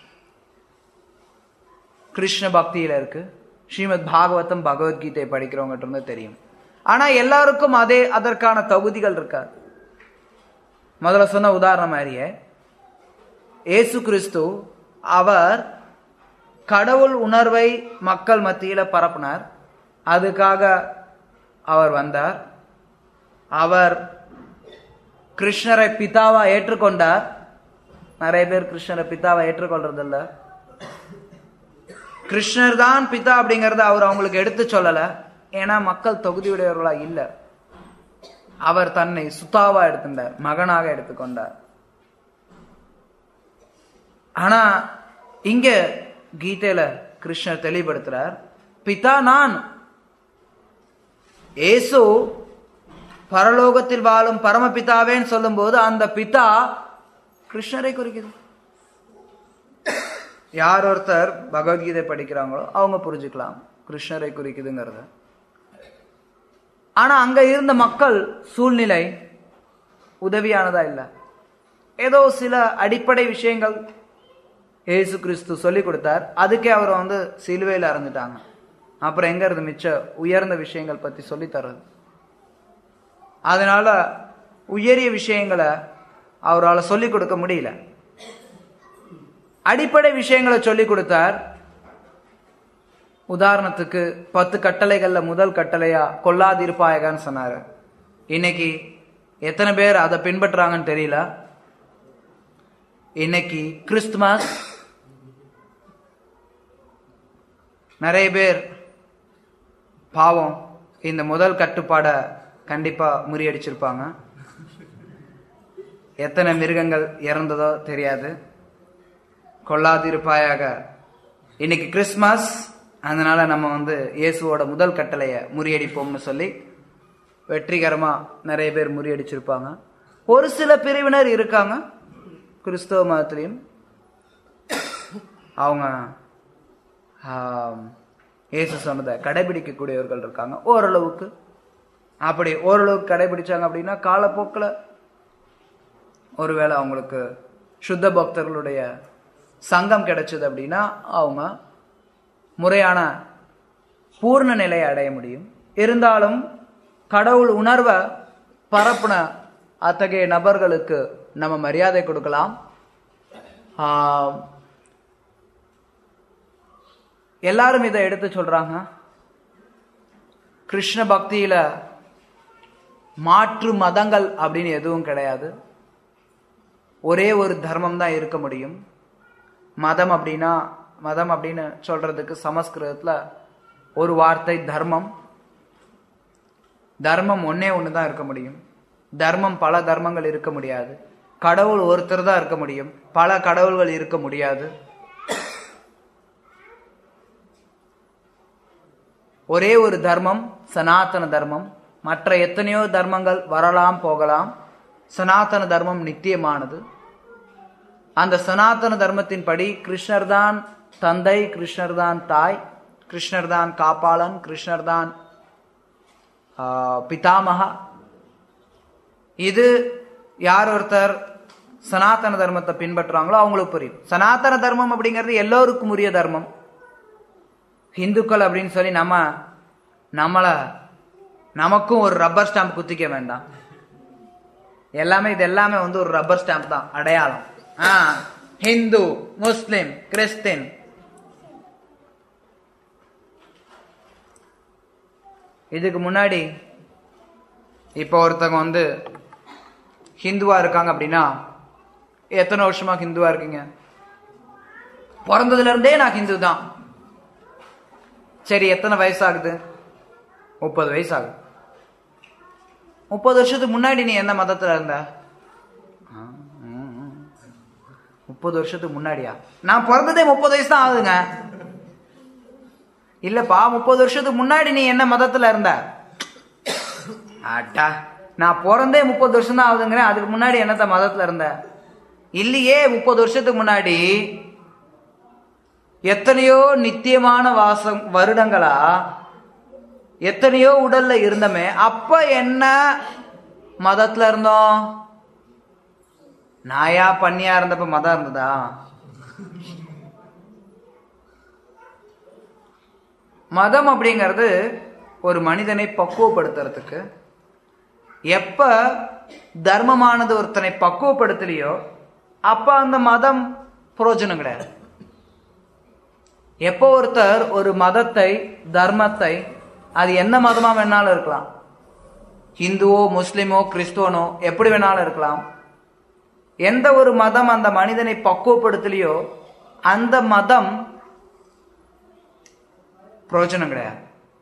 கிருஷ்ண பக்தியில இருக்கு ஸ்ரீமத் பாகவதம் பகவத்கீதை படிக்கிறவங்ககிட்ட இருந்து தெரியும் ஆனா எல்லாருக்கும் அதே அதற்கான தகுதிகள் இருக்காது முதல்ல சொன்ன உதாரணம் மாதிரியே இயேசு கிறிஸ்து அவர் கடவுள் உணர்வை மக்கள் மத்தியில பரப்பினார் அதுக்காக அவர் வந்தார் அவர் கிருஷ்ணரை பிதாவா ஏற்றுக்கொண்டார் நிறைய பேர் கிருஷ்ணரை பிதாவா ஏற்றுக்கொள்றதில்ல கிருஷ்ணர் தான் பிதா அப்படிங்கறத அவர் அவங்களுக்கு எடுத்து சொல்லல ஏன்னா மக்கள் தொகுதியுடையவர்களா இல்ல அவர் தன்னை சுத்தாவா எடுத்துட்டார் மகனாக எடுத்துக்கொண்டார் ஆனா இங்க கீதையில கிருஷ்ணர் தெளிவுபடுத்துறார் பிதா நான் இயேசு பரலோகத்தில் வாழும் பரமபிதாவேன்னு சொல்லும்போது அந்த பிதா கிருஷ்ணரை குறிக்குது யார் ஒருத்தர் பகவத்கீதை படிக்கிறாங்களோ அவங்க புரிஞ்சுக்கலாம் கிருஷ்ணரை குறிக்குதுங்கிறத ஆனா அங்க இருந்த மக்கள் சூழ்நிலை உதவியானதா இல்ல ஏதோ சில அடிப்படை விஷயங்கள் இயேசு கிறிஸ்து சொல்லி கொடுத்தார் அதுக்கே அவர் வந்து சிலுவையில் அறைஞ்சிட்டாங்க அப்புறம் எங்க இருந்து மிச்ச உயர்ந்த விஷயங்கள் பத்தி சொல்லி தர்றது அதனால உயரிய விஷயங்களை அவரால் சொல்லிக் கொடுக்க முடியல அடிப்படை விஷயங்களை சொல்லி கொடுத்தார் உதாரணத்துக்கு பத்து கட்டளைகள்ல முதல் கட்டளையா கொல்லாதிருப்பாயகான்னு சொன்னாரு இன்னைக்கு எத்தனை பேர் அதை பின்பற்றுறாங்கன்னு தெரியல இன்னைக்கு கிறிஸ்துமஸ் நிறைய பேர் பாவம் இந்த முதல் கட்டுப்பாடை கண்டிப்பா முறியடிச்சிருப்பாங்க எத்தனை மிருகங்கள் இறந்ததோ தெரியாது கொள்ளாதிருப்பாயாக இன்னைக்கு கிறிஸ்மஸ் அதனால நம்ம வந்து இயேசுவோட முதல் கட்டளையை முறியடிப்போம்னு சொல்லி வெற்றிகரமா நிறைய பேர் முறியடிச்சிருப்பாங்க ஒரு சில பிரிவினர் இருக்காங்க கிறிஸ்தவ மதத்திலையும் அவங்க ஆம், இயேசு சொன்னதை கடைபிடிக்கக்கூடியவர்கள் இருக்காங்க ஓரளவுக்கு அப்படி ஓரளவுக்கு கடைபிடிச்சாங்க அப்படின்னா காலப்போக்கில் ஒருவேளை அவங்களுக்கு சுத்த பக்தர்களுடைய சங்கம் கிடைச்சது அப்படின்னா அவங்க முறையான பூர்ண நிலையை அடைய முடியும் இருந்தாலும் கடவுள் உணர்வை பரப்புன அத்தகைய நபர்களுக்கு நம்ம மரியாதை கொடுக்கலாம் ஆம், எல்லாரும் இதை எடுத்து சொல்றாங்க கிருஷ்ண பக்தியில மாற்று மதங்கள் அப்படின்னு எதுவும் கிடையாது ஒரே ஒரு தர்மம் தான் இருக்க முடியும் மதம் அப்படின்னா மதம் அப்படின்னு சொல்றதுக்கு சமஸ்கிருதத்துல ஒரு வார்த்தை தர்மம் தர்மம் ஒன்னே ஒன்று தான் இருக்க முடியும் தர்மம் பல தர்மங்கள் இருக்க முடியாது கடவுள் ஒருத்தர் தான் இருக்க முடியும் பல கடவுள்கள் இருக்க முடியாது ஒரே ஒரு தர்மம் சனாதன தர்மம் மற்ற எத்தனையோ தர்மங்கள் வரலாம் போகலாம் சனாதன தர்மம் நித்தியமானது அந்த சனாதன தர்மத்தின்படி கிருஷ்ணர் தான் தந்தை கிருஷ்ணர் தான் தாய் கிருஷ்ணர் தான் காப்பாளன் கிருஷ்ணர் தான் ஆஹ், பிதாமகா இது யார் ஒருத்தர் சனாதன தர்மத்தை பின்பற்றுறாங்களோ அவங்களுக்கு புரியும் சனாதன தர்மம் அப்படிங்கிறது எல்லோருக்கும் உரிய தர்மம் இந்துக்கள் அப்படின்னு சொல்லி நம்ம நம்மளை நமக்கும் ஒரு ரப்பர் ஸ்டாம்ப் குத்திக்க வேண்டாம் எல்லாமே இது எல்லாமே வந்து ஒரு ரப்பர் ஸ்டாம்ப் தான் அடையாளம் ஆ ஹிந்து முஸ்லிம் கிறிஸ்டின் இதுக்கு முன்னாடி இப்போ ஒருத்தவங்க வந்து ஹிந்துவா இருக்காங்க அப்படின்னா எத்தனை வருஷமா ஹிந்துவா இருக்கீங்க பிறந்ததுல இருந்தே நான் ஹிந்து தான் சரி எத்தனை வயசாகுது முப்பது வயசு ஆகுது முப்பது வருஷத்துக்கு முன்னாடி நீ எந்த மதத்துல இருந்த ஆ, ம், ம். முப்பது வருஷத்துக்கு முன்னாடியா நான் பிறந்ததே முப்பது வயசு தான் ஆகுதுங்க இல்லப்பா முப்பது வருஷத்துக்கு முன்னாடி நீ என்ன மதத்துல இருந்த அட்டா நான் பிறந்தே முப்பது வருஷம் தான் ஆகுதுங்கிறேன் அதுக்கு முன்னாடி என்னத்த மதத்துல இருந்த இல்லையே முப்பது வருஷத்துக்கு முன்னாடி எத்தனையோ நித்தியமான வாசம் வருடங்களா எத்தனையோ உடல்ல இருந்தமே அப்ப என்ன மதத்துல இருந்தோம் நாயா பண்ணியா இருந்தப்ப மதம் இருந்ததா மதம் அப்படிங்கிறது ஒரு மனிதனை பக்குவப்படுத்துறதுக்கு எப்ப தர்மமானது ஒருத்தனை பக்குவப்படுத்தலையோ அப்ப அந்த மதம் பிரயோஜனம் கிடையாது எப்போ ஒருத்தர் ஒரு மதத்தை தர்மத்தை அது எந்த மதமா வேணாலும் இருக்கலாம் ஹிந்துவோ முஸ்லிமோ கிறிஸ்துவனோ எப்படி வேணாலும் இருக்கலாம் எந்த ஒரு மதம் அந்த மனிதனை பக்குவப்படுத்தலையோ அந்த மதம் பிரயோஜனம் கிடையாது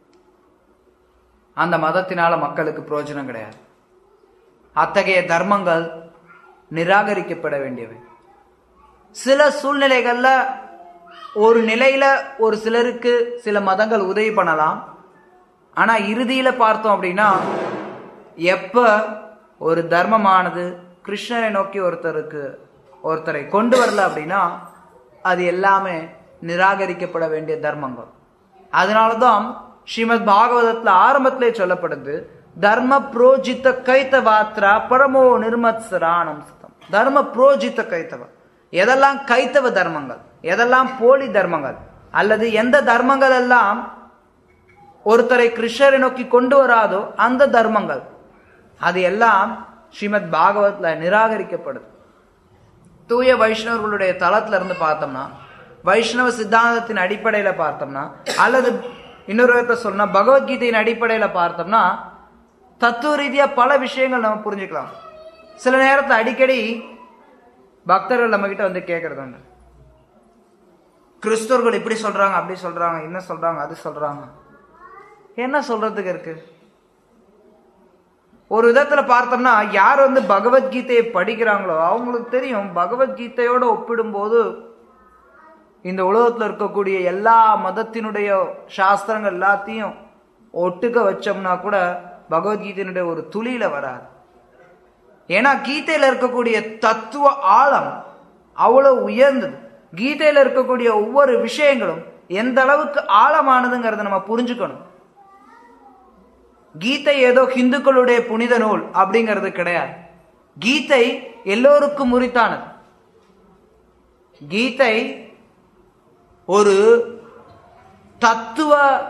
அந்த மதத்தினால மக்களுக்கு பிரயோஜனம் கிடையாது அத்தகைய தர்மங்கள் நிராகரிக்கப்பட வேண்டியவை சில சூழ்நிலைகள்ல ஒரு நிலையில ஒரு சிலருக்கு சில மதங்கள் உதவி பண்ணலாம் ஆனா இறுதியில பார்த்தோம் அப்படின்னா எப்ப ஒரு தர்மமானது கிருஷ்ணரை நோக்கி ஒருத்தருக்கு ஒருத்தரை கொண்டு வரல அப்படின்னா அது எல்லாமே நிராகரிக்கப்பட வேண்டிய தர்மங்கள் அதனாலதான் ஸ்ரீமத் பாகவதத்துல ஆரம்பத்திலே சொல்லப்படுது தர்ம புரோஜித்த கைத்தவாத்ரா பரமோ நிர்மத்சரானம் சுத்தம் தர்ம புரோஜித்த கைத்தவ எதெல்லாம் கைத்தவ தர்மங்கள் எதெல்லாம் போலி தர்மங்கள் அல்லது எந்த தர்மங்கள் எல்லாம் ஒருத்தரை கிருஷ்ணரை நோக்கி கொண்டு வராதோ அந்த தர்மங்கள் அது எல்லாம் ஸ்ரீமத் பாகவத்ல நிராகரிக்கப்படுது தூய வைஷ்ணவர்களுடைய தளத்துல இருந்து பார்த்தோம்னா வைஷ்ணவ சித்தாந்தத்தின் அடிப்படையில பார்த்தோம்னா அல்லது இன்னொரு விதத்தை சொன்னா பகவத்கீதையின் அடிப்படையில பார்த்தோம்னா தத்துவ ரீதியா பல விஷயங்கள் நம்ம புரிஞ்சுக்கலாம் சில நேரத்துல அடிக்கடி பக்தர்கள் நம்ம கிட்ட வந்து கேட்கறது உண்டு கிறிஸ்தவர்கள் இப்படி சொல்றாங்க அப்படி சொல்றாங்க என்ன சொல்றாங்க அது சொல்றாங்க என்ன சொல்றதுக்கு இருக்கு ஒரு விதத்துல பார்த்தோம்னா யார் வந்து பகவத்கீதையை படிக்கிறாங்களோ அவங்களுக்கு தெரியும் பகவத்கீதையோட ஒப்பிடும்போது இந்த உலகத்துல இருக்கக்கூடிய எல்லா மதத்தினுடைய சாஸ்திரங்கள் எல்லாத்தையும் ஒட்டுக்க வச்சோம்னா கூட பகவத்கீதையினுடைய ஒரு துளியில வராது ஏன்னா கீதையில இருக்கக்கூடிய தத்துவ ஆழம் அவ்வளவு உயர்ந்தது கீதையில இருக்கக்கூடிய ஒவ்வொரு விஷயங்களும் எந்த அளவுக்கு ஆழமானதுங்கிறத நம்ம புரிஞ்சுக்கணும் கீதை ஏதோ ஹிந்துக்களுடைய புனித நூல் அப்படிங்கிறது கிடையாது கீதை எல்லோருக்கும் உரித்தானது கீதை ஒரு தத்துவ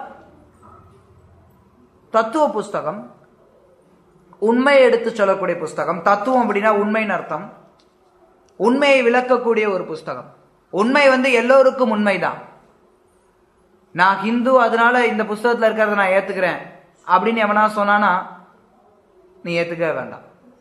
தத்துவ புஸ்தகம் உண்மையை எடுத்து சொல்லக்கூடிய புஸ்தகம் தத்துவம் அப்படின்னா உண்மைன்னு அர்த்தம் உண்மையை விளக்கக்கூடிய ஒரு புஸ்தகம் உண்மை வந்து எல்லோருக்கும் உண்மைதான் நான் ஹிந்து அதனால இந்த புஸ்தகத்துல இருக்கிறத நான் ஏத்துக்கிறேன் அப்படின்னு எவனா சொன்னானா நீ ஏத்துக்க வேண்டாம்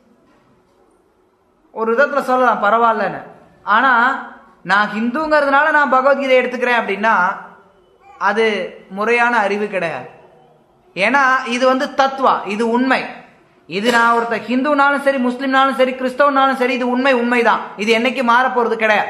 ஒரு விதத்துல சொல்லலாம் பரவாயில்லன்னு ஆனா நான் ஹிந்துங்கிறதுனால நான் பகவத்கீதை எடுத்துக்கிறேன் அப்படின்னா அது முறையான அறிவு கிடையாது ஏன்னா இது வந்து தத்வா இது உண்மை இது நான் ஒருத்த ஹிந்துனாலும் சரி முஸ்லிம்னாலும் சரி கிறிஸ்தவனாலும் சரி இது உண்மை உண்மைதான் இது என்னைக்கு மாற போறது கிடையாது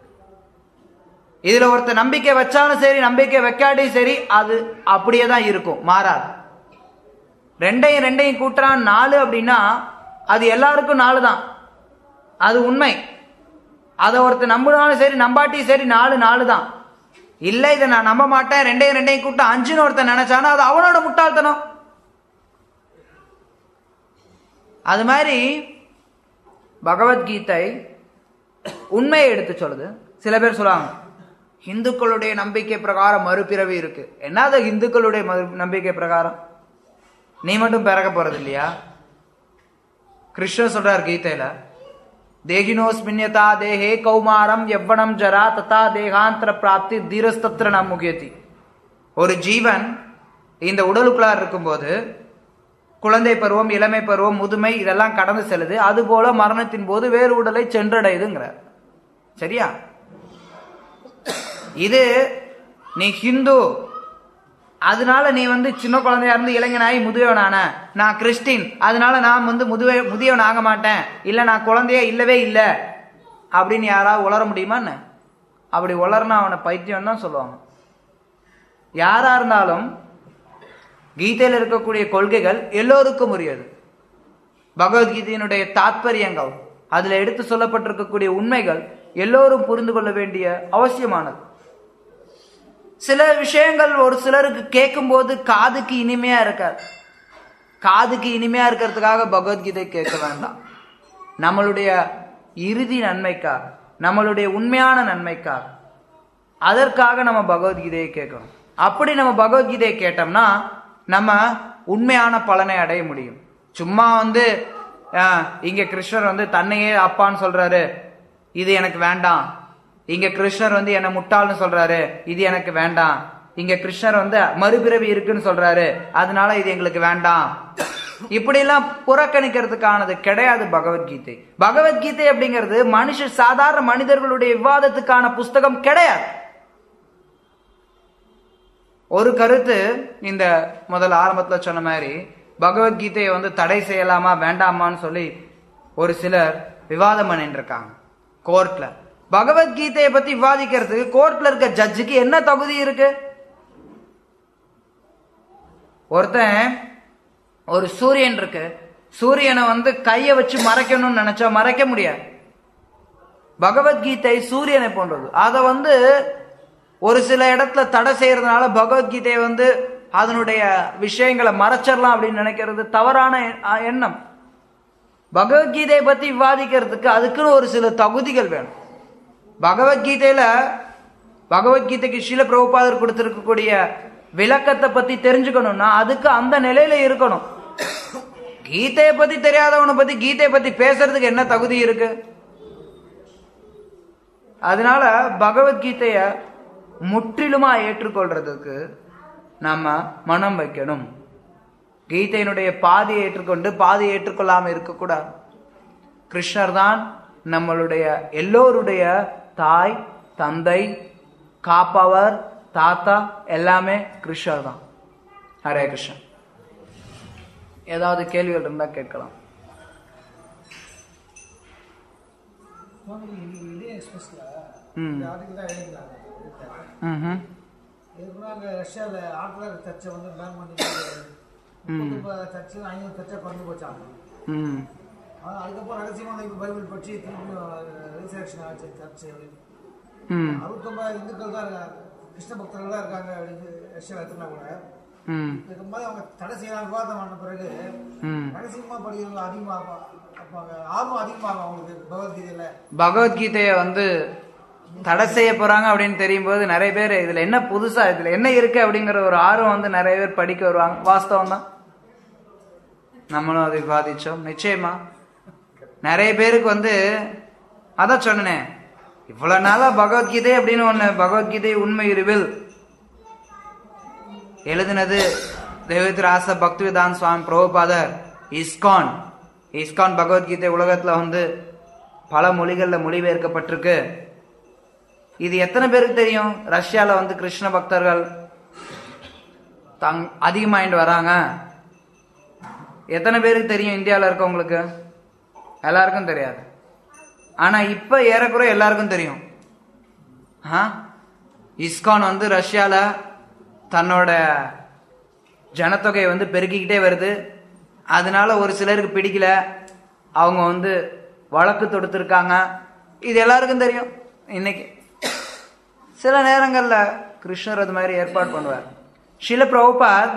இதுல ஒருத்த நம்பிக்கை வச்சாலும் சரி நம்பிக்கை வைக்காட்டியும் சரி அது அப்படியே தான் இருக்கும் மாறாது ரெண்டையும் ரெண்டையும் கூட்டுறான் நாலு அப்படின்னா அது எல்லாருக்கும் நாலு தான் அது உண்மை அதை ஒருத்தர் நம்பினாலும் சரி நம்பாட்டியும் சரி நாலு நாலு தான் இல்ல இதை நான் நம்ப மாட்டேன் ரெண்டையும் ரெண்டையும் கூட்ட அஞ்சுன்னு ஒருத்தன் நினைச்சானா அது அவனோட முட்டாள்தனம் அது மாதிரி பகவத்கீதை உண்மையை எடுத்து சொல்லுது சில பேர் சொல்லுவாங்க இந்துக்களுடைய நம்பிக்கை பிரகாரம் மறுபிறவி இருக்கு என்னது இந்துக்களுடைய மறு நம்பிக்கை பிரகாரம் நீ மட்டும் பிறக்க போறது இல்லையா கிருஷ்ணர் சொல்றார் கீதையில தேகினோஸ்மின்யதா தேஹே கௌமாரம் எவ்வனம் ஜரா ததா தேகாந்திர பிராப்தி தீரஸ்தத்திர நம் முகியத்தி ஒரு ஜீவன் இந்த உடலுக்குள்ளார் இருக்கும்போது குழந்தை பருவம் இளமை பருவம் முதுமை இதெல்லாம் கடந்து செல்லுது அதுபோல மரணத்தின் போது வேறு உடலை சென்றடையுதுங்கிறார் சரியா இது நீ ஹிந்து அதனால நீ வந்து சின்ன குழந்தையா இருந்து இளைஞனாகி முதியவனான நான் கிறிஸ்டின் அதனால நான் வந்து முதுவை முதியவன் ஆக மாட்டேன் இல்ல நான் குழந்தைய இல்லவே இல்லை அப்படின்னு யாராவது உளர முடியுமா என்ன அப்படி உளர்னா அவனை பைத்தியம் தான் சொல்லுவாங்க யாரா இருந்தாலும் கீதையில் இருக்கக்கூடிய கொள்கைகள் எல்லோருக்கும் உரியது பகவத்கீதையினுடைய தாத்பரியங்கள் அதுல எடுத்து சொல்லப்பட்டிருக்கக்கூடிய உண்மைகள் எல்லோரும் புரிந்து கொள்ள வேண்டிய அவசியமானது சில விஷயங்கள் ஒரு சிலருக்கு கேட்கும்போது காதுக்கு இனிமையா இருக்காது காதுக்கு இனிமையா இருக்கிறதுக்காக பகவத்கீதை கேட்க வேண்டாம் நம்மளுடைய இறுதி நன்மைக்காக நம்மளுடைய உண்மையான நன்மைக்காக அதற்காக நம்ம பகவத்கீதையை கேட்கணும் அப்படி நம்ம பகவத்கீதையை கேட்டோம்னா நம்ம உண்மையான பலனை அடைய முடியும் சும்மா வந்து ஆஹ், இங்க கிருஷ்ணர் வந்து தன்னையே அப்பான்னு சொல்றாரு இது எனக்கு வேண்டாம் இங்க கிருஷ்ணர் வந்து என்ன முட்டாள்னு சொல்றாரு இது எனக்கு வேண்டாம் இங்க கிருஷ்ணர் வந்து மறுபிறவி இருக்குன்னு சொல்றாரு அதனால இது எங்களுக்கு வேண்டாம் இப்படி எல்லாம் புறக்கணிக்கிறதுக்கானது கிடையாது பகவத்கீதை பகவத்கீதை அப்படிங்கிறது மனுஷ சாதாரண மனிதர்களுடைய விவாதத்துக்கான புஸ்தகம் கிடையாது ஒரு கருத்து இந்த முதல் ஆரம்பத்துல சொன்ன மாதிரி பகவத்கீதையை வந்து தடை செய்யலாமா வேண்டாமான்னு சொல்லி ஒரு சிலர் விவாதம் பண்ணிட்டு இருக்காங்க கோர்ட்ல பகவத்கீதையை பத்தி விவாதிக்கிறதுக்கு கோர்ட்ல இருக்க ஜட்ஜுக்கு என்ன தகுதி இருக்கு ஒருத்தன் ஒரு சூரியன் இருக்கு சூரியனை வந்து கையை வச்சு மறைக்கணும்னு நினைச்சா மறைக்க முடியாது பகவத்கீதை சூரியனை போன்றது அதை வந்து ஒரு சில இடத்துல தடை செய்யறதுனால பகவத்கீதையை வந்து அதனுடைய விஷயங்களை மறைச்சிடலாம் அப்படின்னு நினைக்கிறது தவறான எ- அ- எண்ணம் பகவத்கீதையை பத்தி விவாதிக்கிறதுக்கு அதுக்குன்னு ஒரு சில தகுதிகள் வேணும் பகவத்கீதையில பகவத்கீதைக்கு ஸ்ரீல பிரபுபாதர் கொடுத்திருக்கக்கூடிய விளக்கத்தை பத்தி தெரிஞ்சுக்கணும்னா அதுக்கு அந்த நிலையில இருக்கணும் கீதையை பத்தி தெரியாதவனை பத்தி கீதையை பத்தி பேசுறதுக்கு என்ன தகுதி இருக்கு அதனால பகவத்கீதைய முற்றிலுமா ஏற்றுக்கொள்றதுக்கு நம்ம மனம் வைக்கணும் கீதையினுடைய பாதியை ஏற்றுக்கொண்டு பாதியை ஏற்றுக்கொள்ளாம இருக்கக்கூடாது கிருஷ்ணர் தான் நம்மளுடைய எல்லோருடைய தாய் தந்தை காப்பவர் தாத்தா எல்லாமே கிருஷ்ணர் தான் ஹரே கிருஷ்ணன் ஏதாவது கேள்விகள் இருந்தா கேட்கலாம் சுவாமி இன்னைக்கு இதே எக்ஸ்பிரஸ்ல ம் இந்த ஆர்டிகல் தான் எழுதினாங்க ம்ஹும். இதுக்குள்ள அங்கே ரஷ்யாவில் ஆர்த்தடாக்ஸ் சர்ச்சை வந்து பேன் பண்ணி முப்பத்தொன்பது சர்ச்சு ஐநூறு சர்ச்சை குறைஞ்சு போச்சாங்க ம் ஆனால் அதுக்கப்புறம் ரகசியமான இப்போ பைபிள் படிச்சு திரும்பி ரிசர்வேஷன் ஆச்சு சர்ச்சு அப்படின்னு ம் அறுபத்தொன்பது இந்துக்கள் தான் இருக்காங்க கிருஷ்ண பக்தர்கள் தான் இருக்காங்க அப்படின்னு ரஷ்யாவில் எடுத்துனா கூட ம் இருக்கும்போது அவங்க தடை செய்யலாம் விவாதம் பண்ண பிறகு ம் ரகசியமாக படிக்கிறவங்க அதிகமாக பார்ப்பாங்க ஆர்வம் அதிகமாகும் அவங்களுக்கு பகவத்கீதையில் பகவத்கீதையை வந்து தடை செய்ய போறாங்க அப்படின்னு தெரியும் போது நிறைய பேர் இதுல என்ன புதுசா இதுல என்ன இருக்கு அப்படிங்கிற ஒரு ஆர்வம் வந்து நிறைய பேர் படிக்க வருவாங்க வாஸ்தவம் தான் நம்மளும் அதை விவாதிச்சோம் நிச்சயமா நிறைய பேருக்கு வந்து அதான் சொன்னனே இவ்வளவு நாளா பகவத்கீதை அப்படின்னு ஒண்ணு பகவத்கீதை உண்மை இருவில் எழுதினது தேவதிராச பக்திவேதான் சுவாமி பிரபுபாதர் இஸ்கான் இஸ்கான் பகவத்கீதை உலகத்துல வந்து பல மொழிகள்ல மொழிபெயர்க்கப்பட்டிருக்கு இது எத்தனை பேருக்கு தெரியும் ரஷ்யால வந்து கிருஷ்ண பக்தர்கள் தங் அதிகமாயிட்டு வராங்க எத்தனை பேருக்கு தெரியும் இந்தியாவில் இருக்கவங்களுக்கு எல்லாருக்கும் தெரியாது ஆனா இப்ப ஏறக்குறைய எல்லாருக்கும் தெரியும் ஆ? இஸ்கான் வந்து ரஷ்யால தன்னோட ஜனத்தொகை வந்து பெருக்கிக்கிட்டே வருது அதனால ஒரு சிலருக்கு பிடிக்கல அவங்க வந்து வழக்கு தொடுத்திருக்காங்க இது எல்லாருக்கும் தெரியும் இன்னைக்கு சில நேரங்கள்ல கிருஷ்ணர் அது மாதிரி ஏற்பாடு பண்ணுவார் ஷில பிரபுபாத்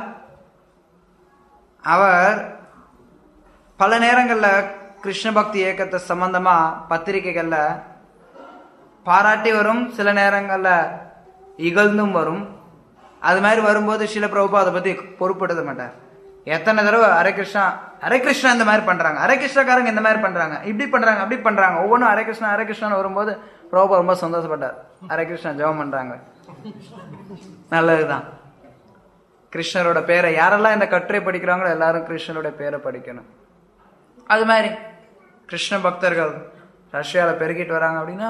அவர் பல நேரங்கள்ல கிருஷ்ண பக்தி இயக்கத்தை சம்பந்தமா பத்திரிகைகள்ல பாராட்டி வரும் சில நேரங்கள்ல இகழ்ந்தும் வரும் அது மாதிரி வரும்போது சில பிரபு அதை பத்தி பொறுப்படுத்த மாட்டார் எத்தனை தடவை ஹரே கிருஷ்ணா ஹரே கிருஷ்ணா இந்த மாதிரி பண்றாங்க ஹரே கிருஷ்ணக்காரங்க இந்த மாதிரி பண்றாங்க இப்படி பண்றாங்க அப்படி பண்றாங்க ஒவ்வொன்றும் ஹரே கிருஷ்ணா ஹரே கிருஷ்ணான்னு வரும்போது பிரபு ரொம்ப சந்தோஷப்பட்டார் ஹரே கிருஷ்ணா ஜெபம் பண்றாங்க நல்லதுதான் கிருஷ்ணரோட பேரை யாரெல்லாம் இந்த கட்டுரை படிக்கிறாங்களோ எல்லாரும் கிருஷ்ணரோட பேரை படிக்கணும் அது மாதிரி கிருஷ்ண பக்தர்கள் ரஷ்யாவில் பெருகிட்டு வராங்க அப்படின்னா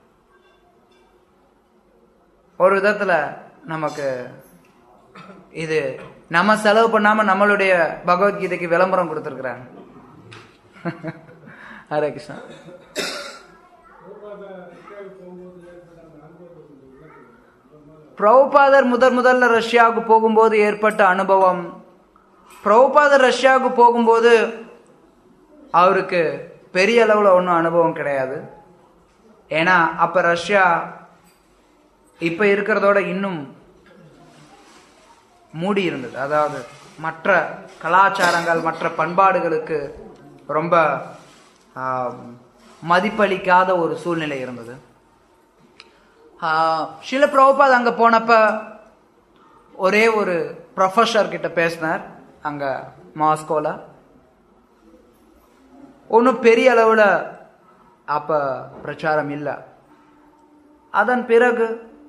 ஒரு விதத்துல நமக்கு இது நம்ம செலவு பண்ணாம நம்மளுடைய பகவத்கீதைக்கு விளம்பரம் கொடுத்துருக்குறாங்க ஹரே கிருஷ்ணா பிரபுபாதர் முதல் முதல்ல ரஷ்யாவுக்கு போகும்போது ஏற்பட்ட அனுபவம் பிரபுபாதர் ரஷ்யாவுக்கு போகும்போது அவருக்கு பெரிய அளவில் ஒன்றும் அனுபவம் கிடையாது ஏன்னா அப்ப ரஷ்யா இப்ப இருக்கிறதோட இன்னும் மூடி இருந்தது அதாவது மற்ற கலாச்சாரங்கள் மற்ற பண்பாடுகளுக்கு ரொம்ப ஆம், மதிப்பளிக்காத ஒரு சூழ்நிலை இருந்தது ஆஹ், சில பிரபுபாத் அங்க போனப்ப ஒரே ஒரு ப்ரொஃபஸர் கிட்ட பேசினார் அங்க மாஸ்கோல ஒன்றும் பெரிய அளவுல அப்ப பிரச்சாரம் இல்லை அதன் பிறகு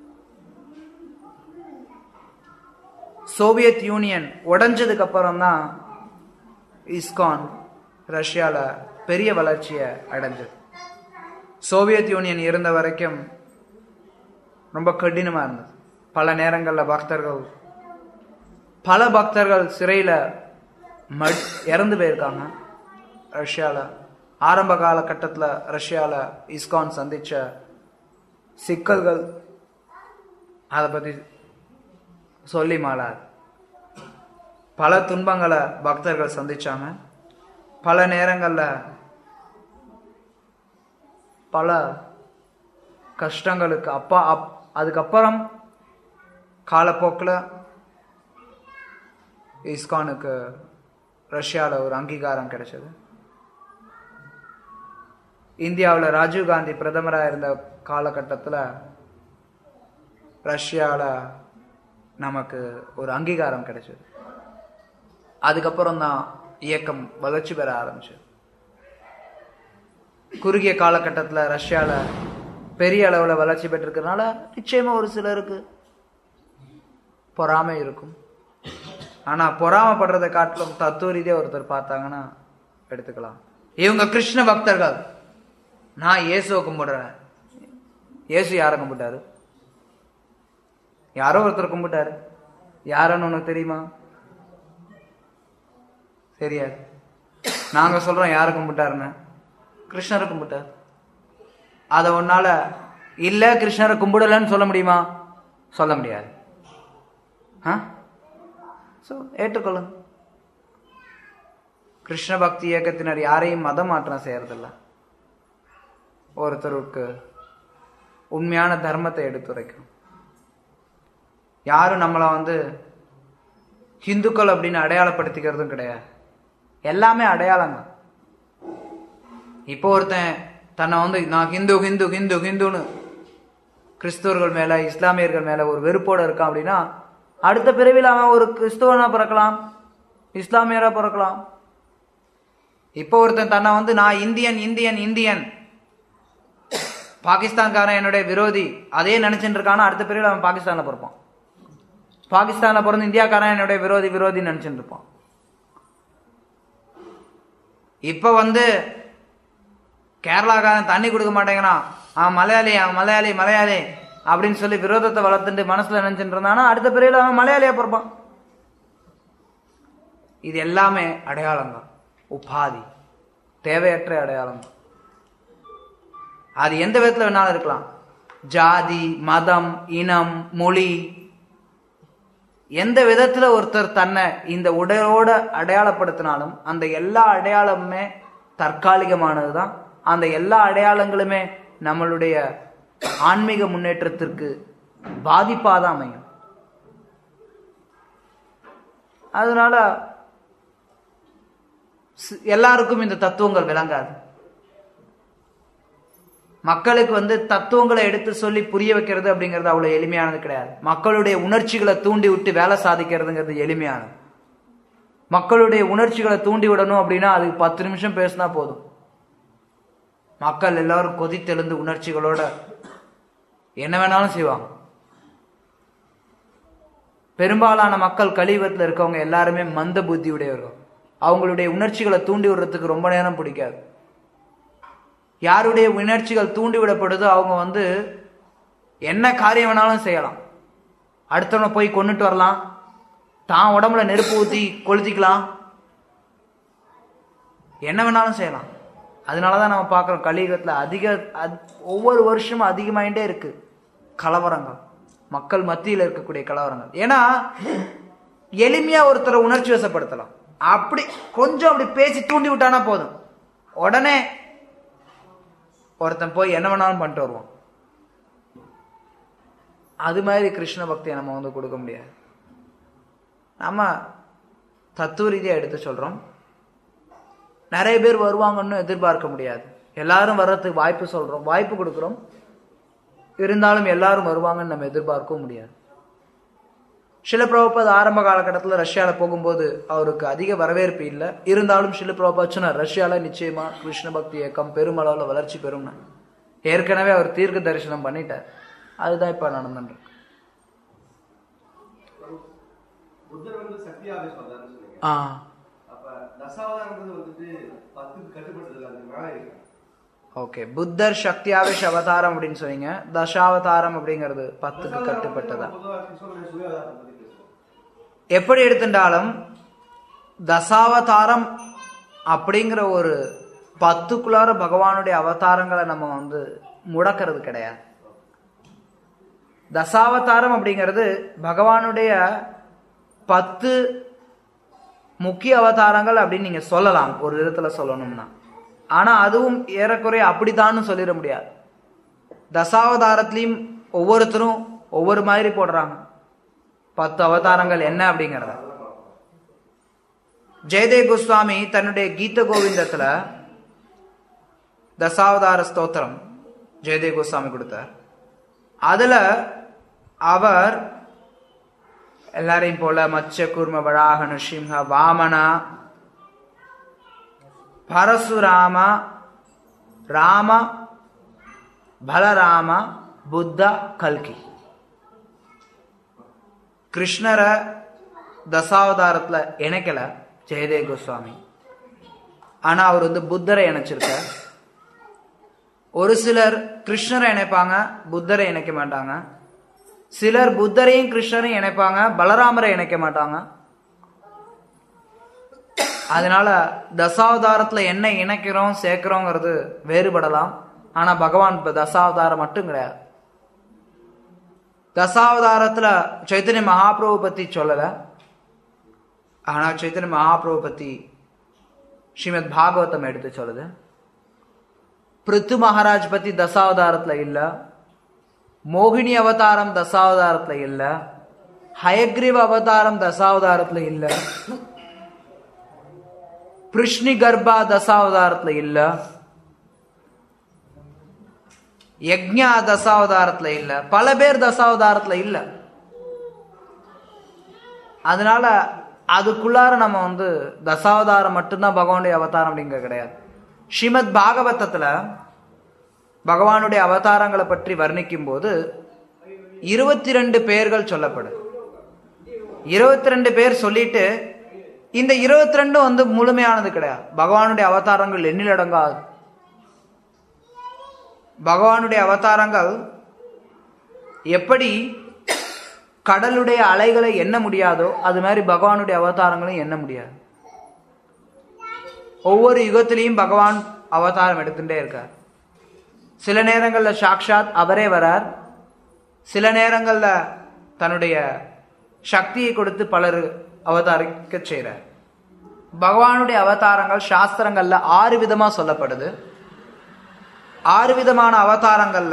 சோவியத் யூனியன் உடைஞ்சதுக்கு அப்புறம் தான் இஸ்கான் ரஷ்யால பெரிய வளர்ச்சியை அடைஞ்சது சோவியத் யூனியன் இருந்த வரைக்கும் ரொம்ப கடினமா இருந்தது பல நேரங்கள்ல பக்தர்கள் பல பக்தர்கள் சிறையில மட் இறந்து போயிருக்காங்க ரஷ்யால ஆரம்ப காலகட்டத்துல ரஷ்யால இஸ்கான் சந்திச்ச சிக்கல்கள் அதை பத்தி சொல்லி மாளாது பல துன்பங்களை பக்தர்கள் சந்திச்சாங்க பல நேரங்கள்ல பல கஷ்டங்களுக்கு அப்பா அப் அதுக்கப்புறம் காலப்போக்கில் இஸ்கானுக்கு ரஷ்யாவில் ஒரு அங்கீகாரம் கிடைச்சது இந்தியாவில் ராஜீவ் காந்தி பிரதமராக இருந்த காலகட்டத்தில் ரஷ்யாவில் நமக்கு ஒரு அங்கீகாரம் கிடைச்சது அதுக்கப்புறம் தான் இயக்கம் வளர்ச்சி பெற ஆரம்பிச்சது குறுகிய காலகட்டத்தில் ரஷ்யாவில் பெரிய அளவில் வளர்ச்சி பெற்றிருக்கிறதுனால நிச்சயமா ஒரு சிலருக்கு பொறாமை இருக்கும் ஆனா பொறாமப்படுறதை காட்டிலும் தத்துவ ரீதியா ஒருத்தர் பார்த்தாங்கன்னா எடுத்துக்கலாம் இவங்க கிருஷ்ண பக்தர்கள் நான் இயேசுவை கும்பிடுறேன் இயேசு யாரை கும்பிட்டாரு யாரோ ஒருத்தர் கும்பிட்டாரு யாருன்னு உனக்கு தெரியுமா தெரியாது நாங்க சொல்றோம் யாரை கும்பிட்டாருன்னு கிருஷ்ணரை கும்பிட்டார் அதை உன்னால இல்ல கிருஷ்ணரை கும்பிடலன்னு சொல்ல முடியுமா சொல்ல முடியாது ஆ ஸோ ஏற்றுக்கொள்ளுங்க கிருஷ்ண பக்தி இயக்கத்தினர் யாரையும் மதம் மாற்றம் செய்யறதில்ல ஒருத்தருக்கு உண்மையான தர்மத்தை எடுத்துரைக்கும் யாரும் நம்மளை வந்து ஹிந்துக்கள் அப்படின்னு அடையாளப்படுத்திக்கிறதும் கிடையாது எல்லாமே அடையாளங்க இப்போ ஒருத்தன் தன்னை வந்து நான் ஹிந்து ஹிந்து ஹிந்து ஹிந்துன்னு கிறிஸ்தவர்கள் மேல இஸ்லாமியர்கள் மேல ஒரு வெறுப்போட இருக்கான் அப்படின்னா அடுத்த பிறவியில் அவன் ஒரு கிறிஸ்தவனா பிறக்கலாம் இஸ்லாமியரா பிறக்கலாம் இப்போ ஒருத்தன் தன்னை வந்து நான் இந்தியன் இந்தியன் இந்தியன் பாகிஸ்தான்காரன் என்னுடைய விரோதி அதே நினைச்சிட்டு இருக்கானா அடுத்த பிறவியில் அவன் பாகிஸ்தான்ல பிறப்பான் பாகிஸ்தான்ல பிறந்து இந்தியாக்காரன் என்னுடைய விரோதி விரோதின்னு நினைச்சிட்டு இருப்பான் இப்ப வந்து கேரளாக்காரன் தண்ணி கொடுக்க மாட்டேங்கிறான் அவன் மலையாளி அவன் மலையாளி மலையாளி அப்படின்னு சொல்லி விரோதத்தை வளர்த்துட்டு மனசுல நினைச்சிட்டு இருந்தானா அடுத்த பிறவில அவன் மலையாளியா பிறப்பான் இது எல்லாமே அடையாளம் தான் உபாதி தேவையற்ற அடையாளம் தான் அது எந்த விதத்துல வேணாலும் இருக்கலாம் ஜாதி மதம் இனம் மொழி எந்த விதத்துல ஒருத்தர் தன்னை இந்த உடலோட அடையாளப்படுத்தினாலும் அந்த எல்லா அடையாளமுமே தற்காலிகமானதுதான் அந்த எல்லா அடையாளங்களுமே நம்மளுடைய ஆன்மீக முன்னேற்றத்திற்கு பாதிப்பாதான் அமையும் அதனால சி- எல்லாருக்கும் இந்த தத்துவங்கள் விளங்காது மக்களுக்கு வந்து தத்துவங்களை எடுத்து சொல்லி புரிய வைக்கிறது அப்படிங்கிறது அவ்வளவு எளிமையானது கிடையாது மக்களுடைய உணர்ச்சிகளை தூண்டி விட்டு வேலை சாதிக்கிறதுங்கிறது எளிமையானது மக்களுடைய உணர்ச்சிகளை தூண்டி விடணும் அப்படின்னா அதுக்கு பத்து நிமிஷம் பேசினா போதும் மக்கள் எல்லாரும் கொதித்தெழுந்து உணர்ச்சிகளோட என்ன வேணாலும் செய்வாங்க பெரும்பாலான மக்கள் கலியுகத்தில் இருக்கவங்க எல்லாருமே மந்த புத்தி உடையவர்கள் அவங்களுடைய உணர்ச்சிகளை தூண்டி விடுறதுக்கு ரொம்ப நேரம் பிடிக்காது யாருடைய உணர்ச்சிகள் தூண்டி விடப்படுதோ அவங்க வந்து என்ன காரியம் வேணாலும் செய்யலாம் அடுத்தவனை போய் கொண்டுட்டு வரலாம் தான் உடம்புல நெருப்பு ஊற்றி கொளுத்திக்கலாம் என்ன வேணாலும் செய்யலாம் அதனால தான் நம்ம பார்க்குறோம் கலியுகத்தில் அதிக அத்- ஒவ்வொரு வருஷமும் அதிகமாயிட்டே இருக்கு கலவரங்கள் மக்கள் மத்தியில் இருக்கக்கூடிய கலவரங்கள் ஏன்னா எளிமையா ஒருத்தரை உணர்ச்சி வசப்படுத்தலாம் அப்படி கொஞ்சம் அப்படி பேசி தூண்டி விட்டானா போதும் உடனே ஒருத்தன் போய் என்ன வேணாலும் பண்ணிட்டு வருவான் அது மாதிரி கிருஷ்ண பக்தியை நம்ம வந்து கொடுக்க முடியாது நம்ம தத்துவ ரீதியா எடுத்து சொல்றோம் நிறைய பேர் வருவாங்கன்னு எதிர்பார்க்க முடியாது எல்லாரும் வர்றதுக்கு வாய்ப்பு சொல்றோம் வாய்ப்பு கொடுக்குறோம் இருந்தாலும் எல்லாரும் வருவாங்கன்னு நம்ம எதிர்பார்க்கவும் முடியாது ஷில பிரபுபாத் ஆரம்ப காலகட்டத்தில் ரஷ்யாவில் போகும்போது அவருக்கு அதிக வரவேற்பு இல்லை இருந்தாலும் ஷில பிரபுபாத் சொன்னார் ரஷ்யாவில் நிச்சயமா கிருஷ்ண பக்தி இயக்கம் பெருமளவில் வளர்ச்சி பெறும்னு ஏற்கனவே அவர் தீர்க்க தரிசனம் பண்ணிட்டார் அதுதான் இப்போ நடந்துட்டு இருக்கு. புத்தர் வந்து சக்தி ஆவேஷ் வந்தாருன்னு சொன்னீங்க ஆ அப்ப தசாவதாரங்கிறது வந்துட்டு பத்துக்கு கட்டுப்பட்டது அது மேல இருக்கு ஓகே புத்தர் சக்தி ஆவேஷ அவதாரம் அப்படின்னு சொன்னீங்க தசாவதாரம் அப்படிங்கிறது பத்துக்கு கட்டுப்பட்டதா பொதுவாக கிருஷ்ணனுடைய சுயவதாரத்தை பத்தி பேசுவோம் எப்படி எடுத்துட்டாலும் தசாவதாரம் அப்படிங்கிற ஒரு பத்துக்குள்ளார பகவானுடைய அவதாரங்களை நம்ம வந்து முடக்கிறது கிடையாது தசாவதாரம் அப்படிங்கிறது பகவானுடைய பத்து முக்கிய அவதாரங்கள் அப்படின்னு நீங்க சொல்லலாம் ஒரு விதத்துல சொல்லணும்னா ஆனா அதுவும் ஏறக்குறைய அப்படித்தான்னு சொல்லிட முடியாது தசாவதாரத்திலையும் ஒவ்வொருத்தரும் ஒவ்வொரு மாதிரி போடுறாங்க பத்து அவதாரங்கள் என்ன அப்படிங்கறத ஜெயதேவ் கோஸ்வாமி தன்னுடைய கீத கோவிந்தத்துல தசாவதார ஸ்தோத்திரம் ஜெயதேவ் கோஸ்வாமி கொடுத்தார் அதுல அவர் எல்லாரையும் போல மச்ச கூர்ம வராக நுஷிம்ஹ வாமனா பரசுராம ராம பலராம புத்த கல்கி கிருஷ்ணரை தசாவதாரத்துல இணைக்கல ஜெயதேவ் கோஸ்வாமி ஆனா அவர் வந்து புத்தரை இணைச்சிருக்கார் ஒரு சிலர் கிருஷ்ணரை இணைப்பாங்க புத்தரை இணைக்க மாட்டாங்க சிலர் புத்தரையும் கிருஷ்ணரையும் இணைப்பாங்க பலராமரை இணைக்க மாட்டாங்க அதனால தசாவதாரத்துல என்ன இணைக்கிறோம் சேர்க்கிறோங்கிறது வேறுபடலாம் ஆனா பகவான் இப்ப தசாவதாரம் மட்டும் கிடையாது தசாவதாரத்துல சைத்தன்ய மகாபிரபு பத்தி சொல்லல ஆனா சைத்தன்ய மகாபிரபு பத்தி ஸ்ரீமத் பாகவதம் எடுத்து சொல்லுது பிருத்து மகாராஜ் பத்தி தசாவதாரத்துல இல்ல மோகினி அவதாரம் தசாவதாரத்துல இல்ல ஹயக்ரீவ அவதாரம் தசாவதாரத்துல இல்ல பிருஷ்ணி கர்ப்பா தசாவதாரத்துல இல்ல யக்ஞா தசாவதாரத்துல இல்ல பல பேர் தசாவதாரத்துல இல்ல அதனால அதுக்குள்ளார நம்ம வந்து தசாவதாரம் மட்டும்தான் பகவானுடைய அவதாரம் அப்படிங்கிறது கிடையாது ஸ்ரீமத் பாகவதத்துல பகவானுடைய அவதாரங்களை பற்றி வர்ணிக்கும் போது இருபத்தி ரெண்டு பெயர்கள் சொல்லப்படுது இருபத்தி ரெண்டு பேர் சொல்லிட்டு இந்த இருபத்தி ரெண்டும் வந்து முழுமையானது கிடையாது பகவானுடைய அவதாரங்கள் எண்ணிலடங்காது பகவானுடைய அவதாரங்கள் எப்படி கடலுடைய அலைகளை எண்ண முடியாதோ அது மாதிரி பகவானுடைய அவதாரங்களையும் எண்ண முடியாது ஒவ்வொரு யுகத்திலையும் பகவான் அவதாரம் எடுத்துட்டே இருக்கார் சில நேரங்கள்ல சாக்ஷாத் அவரே வரார் சில நேரங்கள்ல தன்னுடைய சக்தியை கொடுத்து பலர் அவதாரிக்க செய்கிறார் பகவானுடைய அவதாரங்கள் சாஸ்திரங்கள்ல ஆறு விதமா சொல்லப்படுது ஆறு விதமான அவதாரங்கள்ல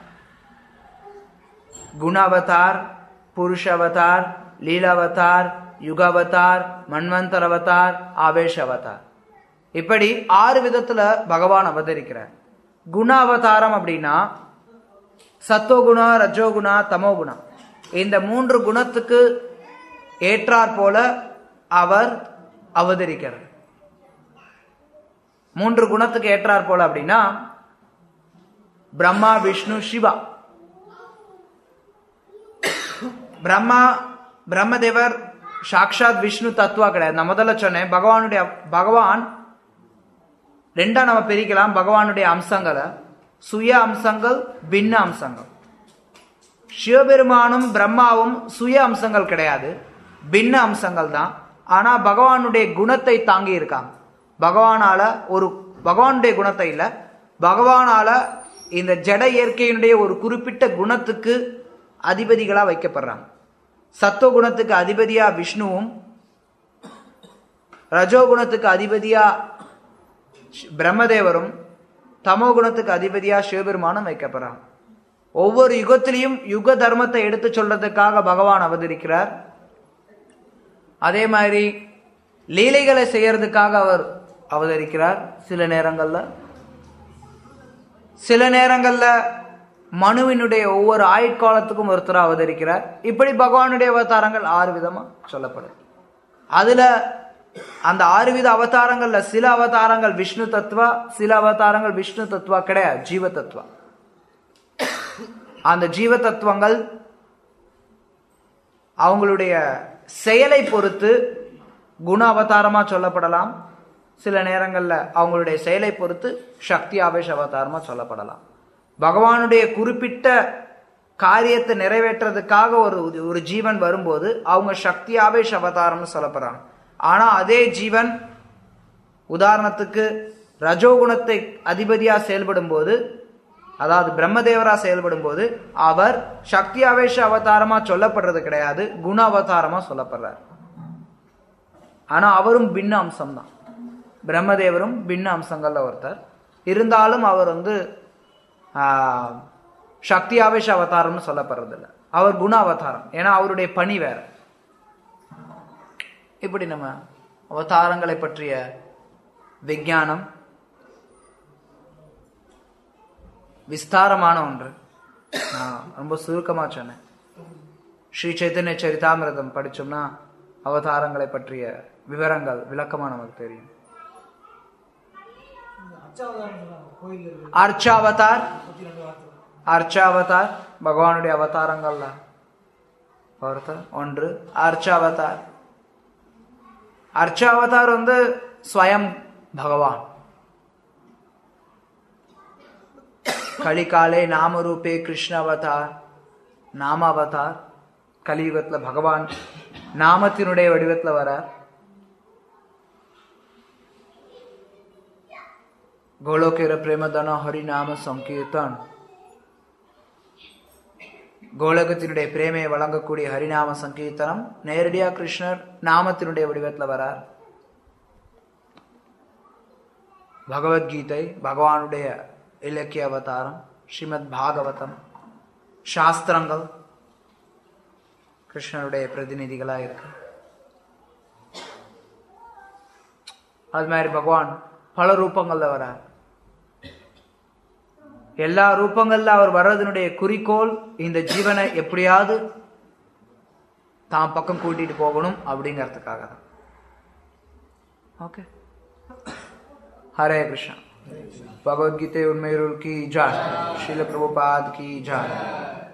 குண அவதார் புருஷ அவதார் லீலாவதார் யுகாவதார் மன்வந்தர் அவதார் ஆவேஷ அவதார் இப்படி ஆறு விதத்துல பகவான் அவதரிக்கிறார் குண அவதாரம் அப்படின்னா சத்தோகுணா ரஜோகுணா தமோகுணா இந்த மூன்று குணத்துக்கு ஏற்றாற் போல அவர் அவதரிக்கிறார் மூன்று குணத்துக்கு ஏற்றாற் போல அப்படின்னா பிரம்மா விஷ்ணு சிவா பிரம்மா பிரம்மதேவர் சாக்ஷாத் விஷ்ணு தத்துவா கிடையாது நான் முதல்ல சொன்னேன் பகவானுடைய பகவான் ரெண்டா நம்ம பிரிக்கலாம் பகவானுடைய அம்சங்களை சுய அம்சங்கள் பின்ன அம்சங்கள் சிவபெருமானும் பிரம்மாவும் சுய அம்சங்கள் கிடையாது பின்ன அம்சங்கள் தான் ஆனா பகவானுடைய குணத்தை தாங்கி இருக்காங்க பகவானால ஒரு பகவானுடைய குணத்தை இல்ல பகவானால இந்த ஜட இயற்கையினுடைய ஒரு குறிப்பிட்ட குணத்துக்கு அதிபதிகளா வைக்கப்படுறாங்க சத்துவ குணத்துக்கு அதிபதியா விஷ்ணுவும் ரஜோ குணத்துக்கு அதிபதியா பிரம்மதேவரும் தமோ குணத்துக்கு அதிபதியா சிவபெருமானும் வைக்கப்படுறாங்க ஒவ்வொரு யுகத்திலையும் யுக தர்மத்தை எடுத்து சொல்றதுக்காக பகவான் அவதரிக்கிறார் அதே மாதிரி லீலைகளை செய்யறதுக்காக அவர் அவதரிக்கிறார் சில நேரங்கள்ல சில நேரங்கள்ல மனுவினுடைய ஒவ்வொரு ஆயுட்காலத்துக்கும் ஒருத்தர் அவதரிக்கிறார் இப்படி பகவானுடைய அவதாரங்கள் ஆறு விதமா சொல்லப்படுது அதுல அந்த ஆறு வித அவதாரங்கள்ல சில அவதாரங்கள் விஷ்ணு தத்துவா சில அவதாரங்கள் விஷ்ணு தத்துவா கிடையாது ஜீவ தத்துவா அந்த ஜீவ தத்துவங்கள் அவங்களுடைய செயலை பொறுத்து குண அவதாரமா சொல்லப்படலாம் சில நேரங்கள்ல அவங்களுடைய செயலை பொறுத்து சக்தி ஆவேஷ அவதாரமா சொல்லப்படலாம் பகவானுடைய குறிப்பிட்ட காரியத்தை நிறைவேற்றுறதுக்காக ஒரு ஒரு ஜீவன் வரும்போது அவங்க சக்தி ஆவேஷ அவதாரம்னு சொல்லப்படுறாங்க ஆனா அதே ஜீவன் உதாரணத்துக்கு ரஜோகுணத்தை அதிபதியா செயல்படும் போது அதாவது பிரம்மதேவரா செயல்படும் போது அவர் சக்தி ஆவேஷ அவதாரமா சொல்லப்படுறது கிடையாது குண அவதாரமா சொல்லப்படுறார் ஆனா அவரும் பின்ன அம்சம் தான் பிரம்மதேவரும் பின்ன அம்சங்கள்ல ஒருத்தர் இருந்தாலும் அவர் வந்து ஆஹ், சக்தி ஆவேஷ அவதாரம்னு சொல்லப்படுறது இல்லை அவர் குண அவதாரம் ஏன்னா அவருடைய பணி வேற இப்படி நம்ம அவதாரங்களை பற்றிய விஞ்ஞானம் விஸ்தாரமான ஒன்று நான் ரொம்ப சுருக்கமா சொன்னேன் ஸ்ரீ சைத்தன்ய சரிதாமிரதம் படிச்சோம்னா அவதாரங்களை பற்றிய விவரங்கள் விளக்கமா நமக்கு தெரியும் அச்சாவதாரம் சொன்னாங்க கோயில் இருக்கு அர்ச்சாவதார் முப்பத்தி ரெண்டு வார்த்தை அர்ச்சாவதார் பகவானுடைய அவதாரங்கள்ல ஒருத்தர் ஒன்று அர்ச்சாவதார் அர்ச்சாவதார் வந்து ஸ்வயம் பகவான் கலிகாலே நாமரூபே கிருஷ்ண அவதார் நாம அவதார் கலியுகத்துல பகவான் நாமத்தினுடைய வடிவத்துல வரார் கோலோகேர பிரேமதன ஹரிநாம சங்கீர்த்தன் கோலகத்தினுடைய பிரேமையை வழங்கக்கூடிய ஹரிநாம சங்கீர்த்தனம் நேரடியா கிருஷ்ணர் நாமத்தினுடைய வடிவத்துல வரார் பகவத்கீதை பகவானுடைய இலக்கிய அவதாரம் ஸ்ரீமத் பாகவதம் சாஸ்திரங்கள் கிருஷ்ணருடைய பிரதிநிதிகளா இருக்கு அது மாதிரி பகவான் பல ரூபங்கள்ல வரார் எல்லா ரூபங்கள்ல அவர் வர்றதனுடைய குறிக்கோள் இந்த ஜீவனை எப்படியாவது தான் பக்கம் கூட்டிட்டு போகணும் அப்படிங்கிறதுக்காக தான் ஓகே ஹரே கிருஷ்ணா பகவத்கீதை உண்மையுள் கி ஜாய் ஸ்ரீல பிரபுபாத் கி ஜாய்